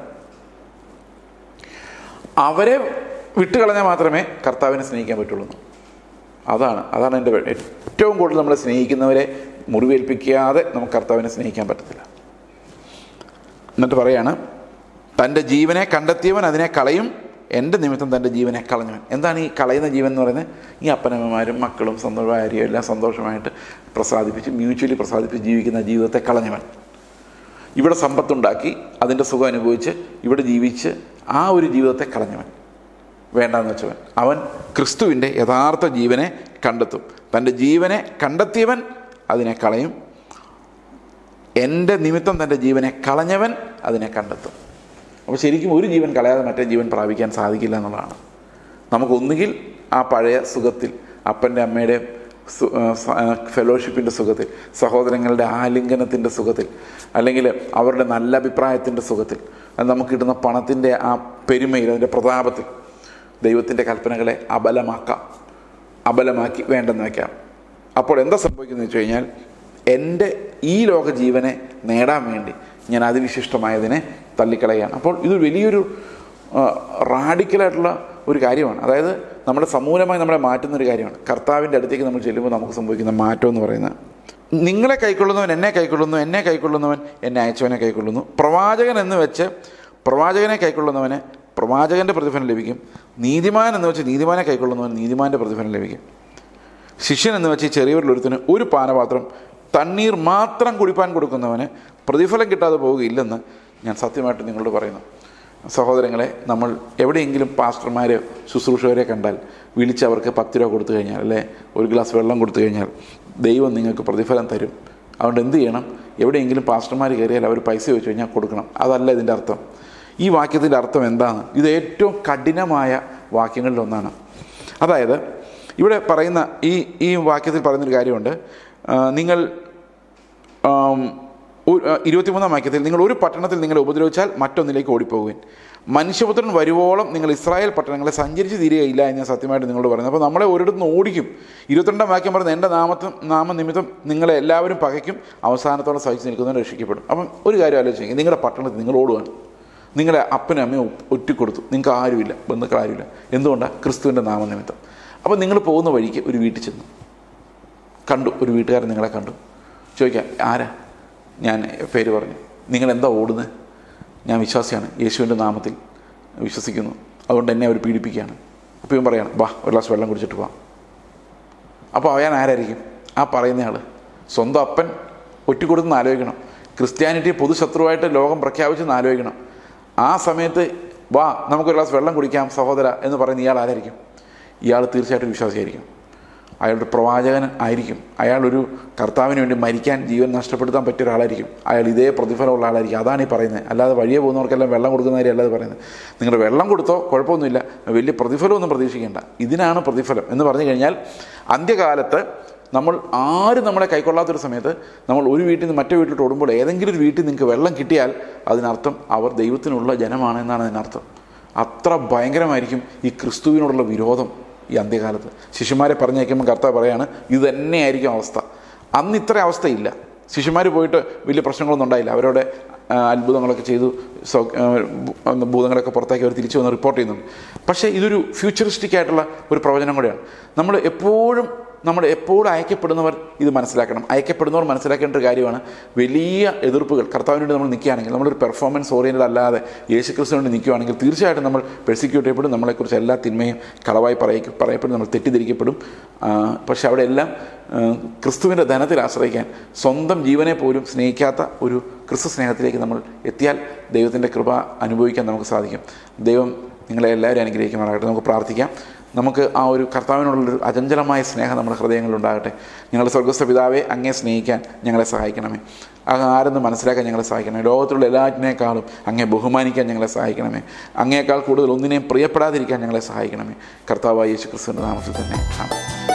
അവരെ വിട്ടുകളഞ്ഞാൽ മാത്രമേ കർത്താവിനെ സ്നേഹിക്കാൻ പറ്റുള്ളൂ അതാണ് അതാണ് എൻ്റെ വേ- ഏറ്റവും കൂടുതൽ നമ്മളെ സ്നേഹിക്കുന്നവരെ മുറിവേൽപ്പിക്കാതെ നമുക്ക് കർത്താവിനെ സ്നേഹിക്കാൻ പറ്റത്തില്ല എന്നിട്ട് പറയാണ് തൻ്റെ ജീവനെ കണ്ടെത്തിയവൻ അതിനെ കളയും എൻ്റെ നിമിത്തം തൻ്റെ ജീവനെ കളഞ്ഞവൻ എന്താണ് ഈ കളയുന്ന ജീവൻ എന്ന് പറയുന്നത് ഈ അപ്പനമ്മമാരും മക്കളും സ്വന്തം ഭാര്യയും എല്ലാം സന്തോഷമായിട്ട് പ്രസാദിപ്പിച്ച് മ്യൂച്വലി പ്രസാദിപ്പിച്ച് ജീവിക്കുന്ന ജീവിതത്തെ കളഞ്ഞവൻ ഇവിടെ സമ്പത്തുണ്ടാക്കി അതിൻ്റെ സുഖം അനുഭവിച്ച് ഇവിടെ ജീവിച്ച് ആ ഒരു ജീവിതത്തെ കളഞ്ഞവൻ വേണ്ടാന്ന് വെച്ചവൻ അവൻ ക്രിസ്തുവിൻ്റെ യഥാർത്ഥ ജീവനെ കണ്ടെത്തും തൻ്റെ ജീവനെ കണ്ടെത്തിയവൻ അതിനെ കളയും എൻ്റെ നിമിത്തം തൻ്റെ ജീവനെ കളഞ്ഞവൻ അതിനെ കണ്ടെത്തും അപ്പോൾ ശരിക്കും ഒരു ജീവൻ കളയാതെ മറ്റേ ജീവൻ പ്രാപിക്കാൻ സാധിക്കില്ല എന്നുള്ളതാണ് നമുക്കൊന്നുകിൽ ആ പഴയ സുഖത്തിൽ അപ്പൻ്റെ അമ്മയുടെ ഫെലോഷിപ്പിൻ്റെ സുഖത്തിൽ സഹോദരങ്ങളുടെ ആലിംഗനത്തിൻ്റെ സുഖത്തിൽ അല്ലെങ്കിൽ അവരുടെ നല്ല അഭിപ്രായത്തിൻ്റെ സുഖത്തിൽ അത് നമുക്ക് കിട്ടുന്ന പണത്തിൻ്റെ ആ പെരുമയിൽ അതിൻ്റെ പ്രതാപത്തിൽ ദൈവത്തിൻ്റെ കൽപ്പനകളെ അബലമാക്കാം അബലമാക്കി വേണ്ടെന്ന് വയ്ക്കാം അപ്പോൾ എന്താ സംഭവിക്കുന്നത് വെച്ച് കഴിഞ്ഞാൽ എൻ്റെ ഈ ലോക ജീവനെ നേടാൻ വേണ്ടി ഞാൻ അതിവിശിഷ്ടമായതിനെ തള്ളിക്കളയുകയാണ് അപ്പോൾ ഇത് വലിയൊരു റാഡിക്കലായിട്ടുള്ള ഒരു കാര്യമാണ് അതായത് നമ്മുടെ സമൂലമായി നമ്മളെ മാറ്റുന്ന ഒരു കാര്യമാണ് കർത്താവിൻ്റെ അടുത്തേക്ക് നമ്മൾ ചെല്ലുമ്പോൾ നമുക്ക് സംഭവിക്കുന്ന മാറ്റം എന്ന് പറയുന്നത് നിങ്ങളെ കൈക്കൊള്ളുന്നവൻ എന്നെ കൈക്കൊള്ളുന്നു എന്നെ കൈക്കൊള്ളുന്നവൻ എന്നെ അയച്ചവനെ കൈക്കൊള്ളുന്നു പ്രവാചകൻ എന്ന് വെച്ച് പ്രവാചകനെ കൈക്കൊള്ളുന്നവന് പ്രവാചകൻ്റെ പ്രതിഫലം ലഭിക്കും നീതിമാൻ എന്ന് വെച്ച് നീതിമാനെ കൈക്കൊള്ളുന്നവൻ നീതിമാൻ്റെ പ്രതിഫലം ലഭിക്കും ശിഷ്യൻ എന്ന് വെച്ച് ഈ ചെറിയവരിലൊരുത്തിന് ഒരു പാനപാത്രം തണ്ണീർ മാത്രം കുടിപ്പാൻ കൊടുക്കുന്നവന് പ്രതിഫലം കിട്ടാതെ പോവുകയില്ലെന്ന് ഞാൻ സത്യമായിട്ട് നിങ്ങളോട് പറയുന്നു സഹോദരങ്ങളെ നമ്മൾ എവിടെയെങ്കിലും പാസ്റ്റർമാരെയോ ശുശ്രൂഷകരെ കണ്ടാൽ വിളിച്ച് അവർക്ക് പത്ത് രൂപ കൊടുത്തു കഴിഞ്ഞാൽ അല്ലെ ഒരു ഗ്ലാസ് വെള്ളം കൊടുത്തു കഴിഞ്ഞാൽ ദൈവം നിങ്ങൾക്ക് പ്രതിഫലം തരും അതുകൊണ്ട് എന്ത് ചെയ്യണം എവിടെയെങ്കിലും പാസ്റ്റർമാർ കയറിയാൽ അവർ പൈസ വെച്ച് കഴിഞ്ഞാൽ കൊടുക്കണം അതല്ല ഇതിൻ്റെ അർത്ഥം ഈ വാക്യത്തിൻ്റെ അർത്ഥം എന്താണ് ഇത് ഏറ്റവും കഠിനമായ വാക്യങ്ങളിലൊന്നാണ് അതായത് ഇവിടെ പറയുന്ന ഈ ഈ വാക്യത്തിൽ പറയുന്നൊരു കാര്യമുണ്ട് ആ, നിങ്ങൾ ആം, ഒരു- ആ, ഇരുപത്തിമൂന്നാം വാക്യത്തിൽ നിങ്ങൾ ഒരു പട്ടണത്തിൽ നിങ്ങളെ ഉപദ്രവിച്ചാൽ മറ്റൊന്നിലേക്ക് ഓടിപ്പോകുവിൻ മനുഷ്യപുത്രൻ വരുവോളം നിങ്ങൾ ഇസ്രായേൽ പട്ടണങ്ങളെ സഞ്ചരിച്ച് തീരുകയില്ല എന്ന് ഞാൻ സത്യമായിട്ട് നിങ്ങളോട് പറയുന്നത് അപ്പോൾ നമ്മളെ ഒരിടത്ത് നിന്ന് ഓടിക്കും ഇരുപത്തിരണ്ടാം വാക്യം പറയുന്നത് എൻ്റെ നാമത്തും നാമനിമിത്തം നിങ്ങളെ എല്ലാവരും പകയ്ക്കും അവസാനത്തോളം സഹിച്ച് നിൽക്കുന്നവർ രക്ഷിക്കപ്പെടും അപ്പം ഒരു കാര്യം ആലോചിക്കുക നിങ്ങളുടെ പട്ടണത്തിൽ നിങ്ങൾ ഓടുകയാണ് നിങ്ങളെ അപ്പനും അമ്മയും ഒ- ഒറ്റിക്കൊടുത്തു നിങ്ങൾക്ക് ആരുമില്ല ബന്ധുക്കൾ ആരുമില്ല എന്തുകൊണ്ടാണ് ക്രിസ്തുവിൻ്റെ നാമനിമിത്തം അപ്പോൾ നിങ്ങൾ പോകുന്ന വഴിക്ക് ഒരു വീട്ടിൽ ചെന്നു കണ്ടു ഒരു വീട്ടുകാരൻ നിങ്ങളെ കണ്ടു ചോദിക്കാം ആരാ ഞാൻ പേര് പറഞ്ഞു നിങ്ങൾ എന്താ ഓടുന്നത് ഞാൻ വിശ്വാസിയാണ് യേശുവിൻ്റെ നാമത്തിൽ വിശ്വസിക്കുന്നു അതുകൊണ്ട് എന്നെ അവർ പീഡിപ്പിക്കുകയാണ് അപ്പോൾ ഇവൻ പറയാണ് വാ ഒരു ഗ്ലാസ് വെള്ളം കുടിച്ചിട്ട് പോവാം അപ്പോൾ അവൻ ആരായിരിക്കും ആ പറയുന്നയാൾ സ്വന്തം അപ്പൻ ഒറ്റിക്കൊടുത്തെന്ന് ആലോചിക്കണം ക്രിസ്ത്യാനിറ്റി പൊതുശത്രുവായിട്ട് ലോകം പ്രഖ്യാപിച്ചെന്ന് ആലോചിക്കണം ആ സമയത്ത് വാ നമുക്കൊരു ഗ്ലാസ് വെള്ളം കുടിക്കാം സഹോദര എന്ന് പറയുന്ന ഇയാൾ ആരായിരിക്കും ഇയാൾ തീർച്ചയായിട്ടും വിശ്വാസിയായിരിക്കും അയാളുടെ പ്രവാചകൻ ആയിരിക്കും അയാളൊരു കർത്താവിന് വേണ്ടി മരിക്കാൻ ജീവൻ നഷ്ടപ്പെടുത്താൻ പറ്റിയ ഒരാളായിരിക്കും അയാൾ ഇതേ പ്രതിഫലമുള്ള ആളായിരിക്കും അതാണ് ഈ പറയുന്നത് അല്ലാതെ വഴിയെ പോകുന്നവർക്കെല്ലാം വെള്ളം കൊടുക്കുന്ന കാര്യം അല്ലാതെ പറയുന്നത് നിങ്ങൾ വെള്ളം കൊടുത്തോ കുഴപ്പമൊന്നുമില്ല വലിയ പ്രതിഫലമൊന്നും പ്രതീക്ഷിക്കേണ്ട ഇതിനാണ് പ്രതിഫലം എന്ന് പറഞ്ഞു കഴിഞ്ഞാൽ അന്ത്യകാലത്ത് നമ്മൾ ആരും നമ്മളെ കൈക്കൊള്ളാത്തൊരു സമയത്ത് നമ്മൾ ഒരു വീട്ടിൽ നിന്ന് മറ്റേ വീട്ടിലോട്ട് ഓടുമ്പോൾ ഏതെങ്കിലും ഒരു വീട്ടിൽ നിങ്ങൾക്ക് വെള്ളം കിട്ടിയാൽ അതിനർത്ഥം അവർ ദൈവത്തിനുള്ള ജനമാണ് എന്നാണ് അതിനർത്ഥം അത്ര ഭയങ്കരമായിരിക്കും ഈ ക്രിസ്തുവിനോടുള്ള വിരോധം ഈ അന്ത്യകാലത്ത് ശിശുമാരെ പറഞ്ഞേക്കുമ്പോൾ കർത്താവ് പറയാണ് ഇത് തന്നെയായിരിക്കും അവസ്ഥ അന്ന് ഇത്ര അവസ്ഥയില്ല ശിശുമാർ പോയിട്ട് വലിയ പ്രശ്നങ്ങളൊന്നും ഉണ്ടായില്ല അവരുടെ ആ, അത്ഭുതങ്ങളൊക്കെ ചെയ്തു സൗ ആ, ഭൂ- ഭൂതങ്ങളൊക്കെ പുറത്തേക്ക് അവർ തിരിച്ചു വന്ന് റിപ്പോർട്ട് ചെയ്യുന്നുണ്ട് പക്ഷേ ഇതൊരു ഫ്യൂച്ചറിസ്റ്റിക് ആയിട്ടുള്ള ഒരു പ്രവചനം കൂടെയാണ് നമ്മൾ എപ്പോഴും നമ്മൾ എപ്പോഴും അയക്കപ്പെടുന്നവർ ഇത് മനസ്സിലാക്കണം അയക്കപ്പെടുന്നവർ മനസ്സിലാക്കേണ്ട ഒരു കാര്യമാണ് വലിയ എതിർപ്പുകൾ കർത്താവിന് വേണ്ടി നമ്മൾ നിൽക്കുകയാണെങ്കിൽ നമ്മളൊരു പെർഫോമൻസ് ഓറിയൻറ്റഡ് അല്ലാതെ യേശു ക്രിസ്തു വേണ്ടി നിൽക്കുകയാണെങ്കിൽ തീർച്ചയായിട്ടും നമ്മൾ പെർസിക്യൂട്ട് ചെയ്യപ്പെടും നമ്മളെക്കുറിച്ച് എല്ലാ തിന്മയും കളവായി പറയ പറയപ്പെടും നമ്മൾ തെറ്റിദ്ധരിക്കപ്പെടും ആ, പക്ഷെ അവിടെ എല്ലാം ആ, ക്രിസ്തുവിൻ്റെ ധനത്തിൽ ആശ്രയിക്കാൻ സ്വന്തം ജീവനെ പോലും സ്നേഹിക്കാത്ത ഒരു ക്രിസ്തു സ്നേഹത്തിലേക്ക് നമ്മൾ എത്തിയാൽ ദൈവത്തിൻ്റെ കൃപ അനുഭവിക്കാൻ നമുക്ക് സാധിക്കും ദൈവം നിങ്ങളെ എല്ലാവരും അനുഗ്രഹിക്കുമാറാകട്ടെ നമുക്ക് പ്രാർത്ഥിക്കാം നമുക്ക് ആ ഒരു കർത്താവിനോടുള്ളൊരു അചഞ്ചലമായ സ്നേഹം നമ്മുടെ ഹൃദയങ്ങളിൽ ഉണ്ടാകട്ടെ ഞങ്ങളുടെ സ്വർഗസ്ഥ പിതാവെ അങ്ങേ സ്നേഹിക്കാൻ ഞങ്ങളെ സഹായിക്കണമേ അങ്ങ് ആരെന്ന് മനസ്സിലാക്കാൻ ഞങ്ങളെ സഹായിക്കണമേ ലോകത്തിലുള്ള എല്ലാറ്റിനേക്കാളും അങ്ങേ ബഹുമാനിക്കാൻ ഞങ്ങളെ സഹായിക്കണമേ അങ്ങേക്കാൾ കൂടുതൽ ഒന്നിനെയും പ്രിയപ്പെടാതിരിക്കാൻ ഞങ്ങളെ സഹായിക്കണമേ കർത്താവായ യേശു ക്രിസ്തുവിൻ്റെ നാമത്തിൽ തന്നെ ആമേൻ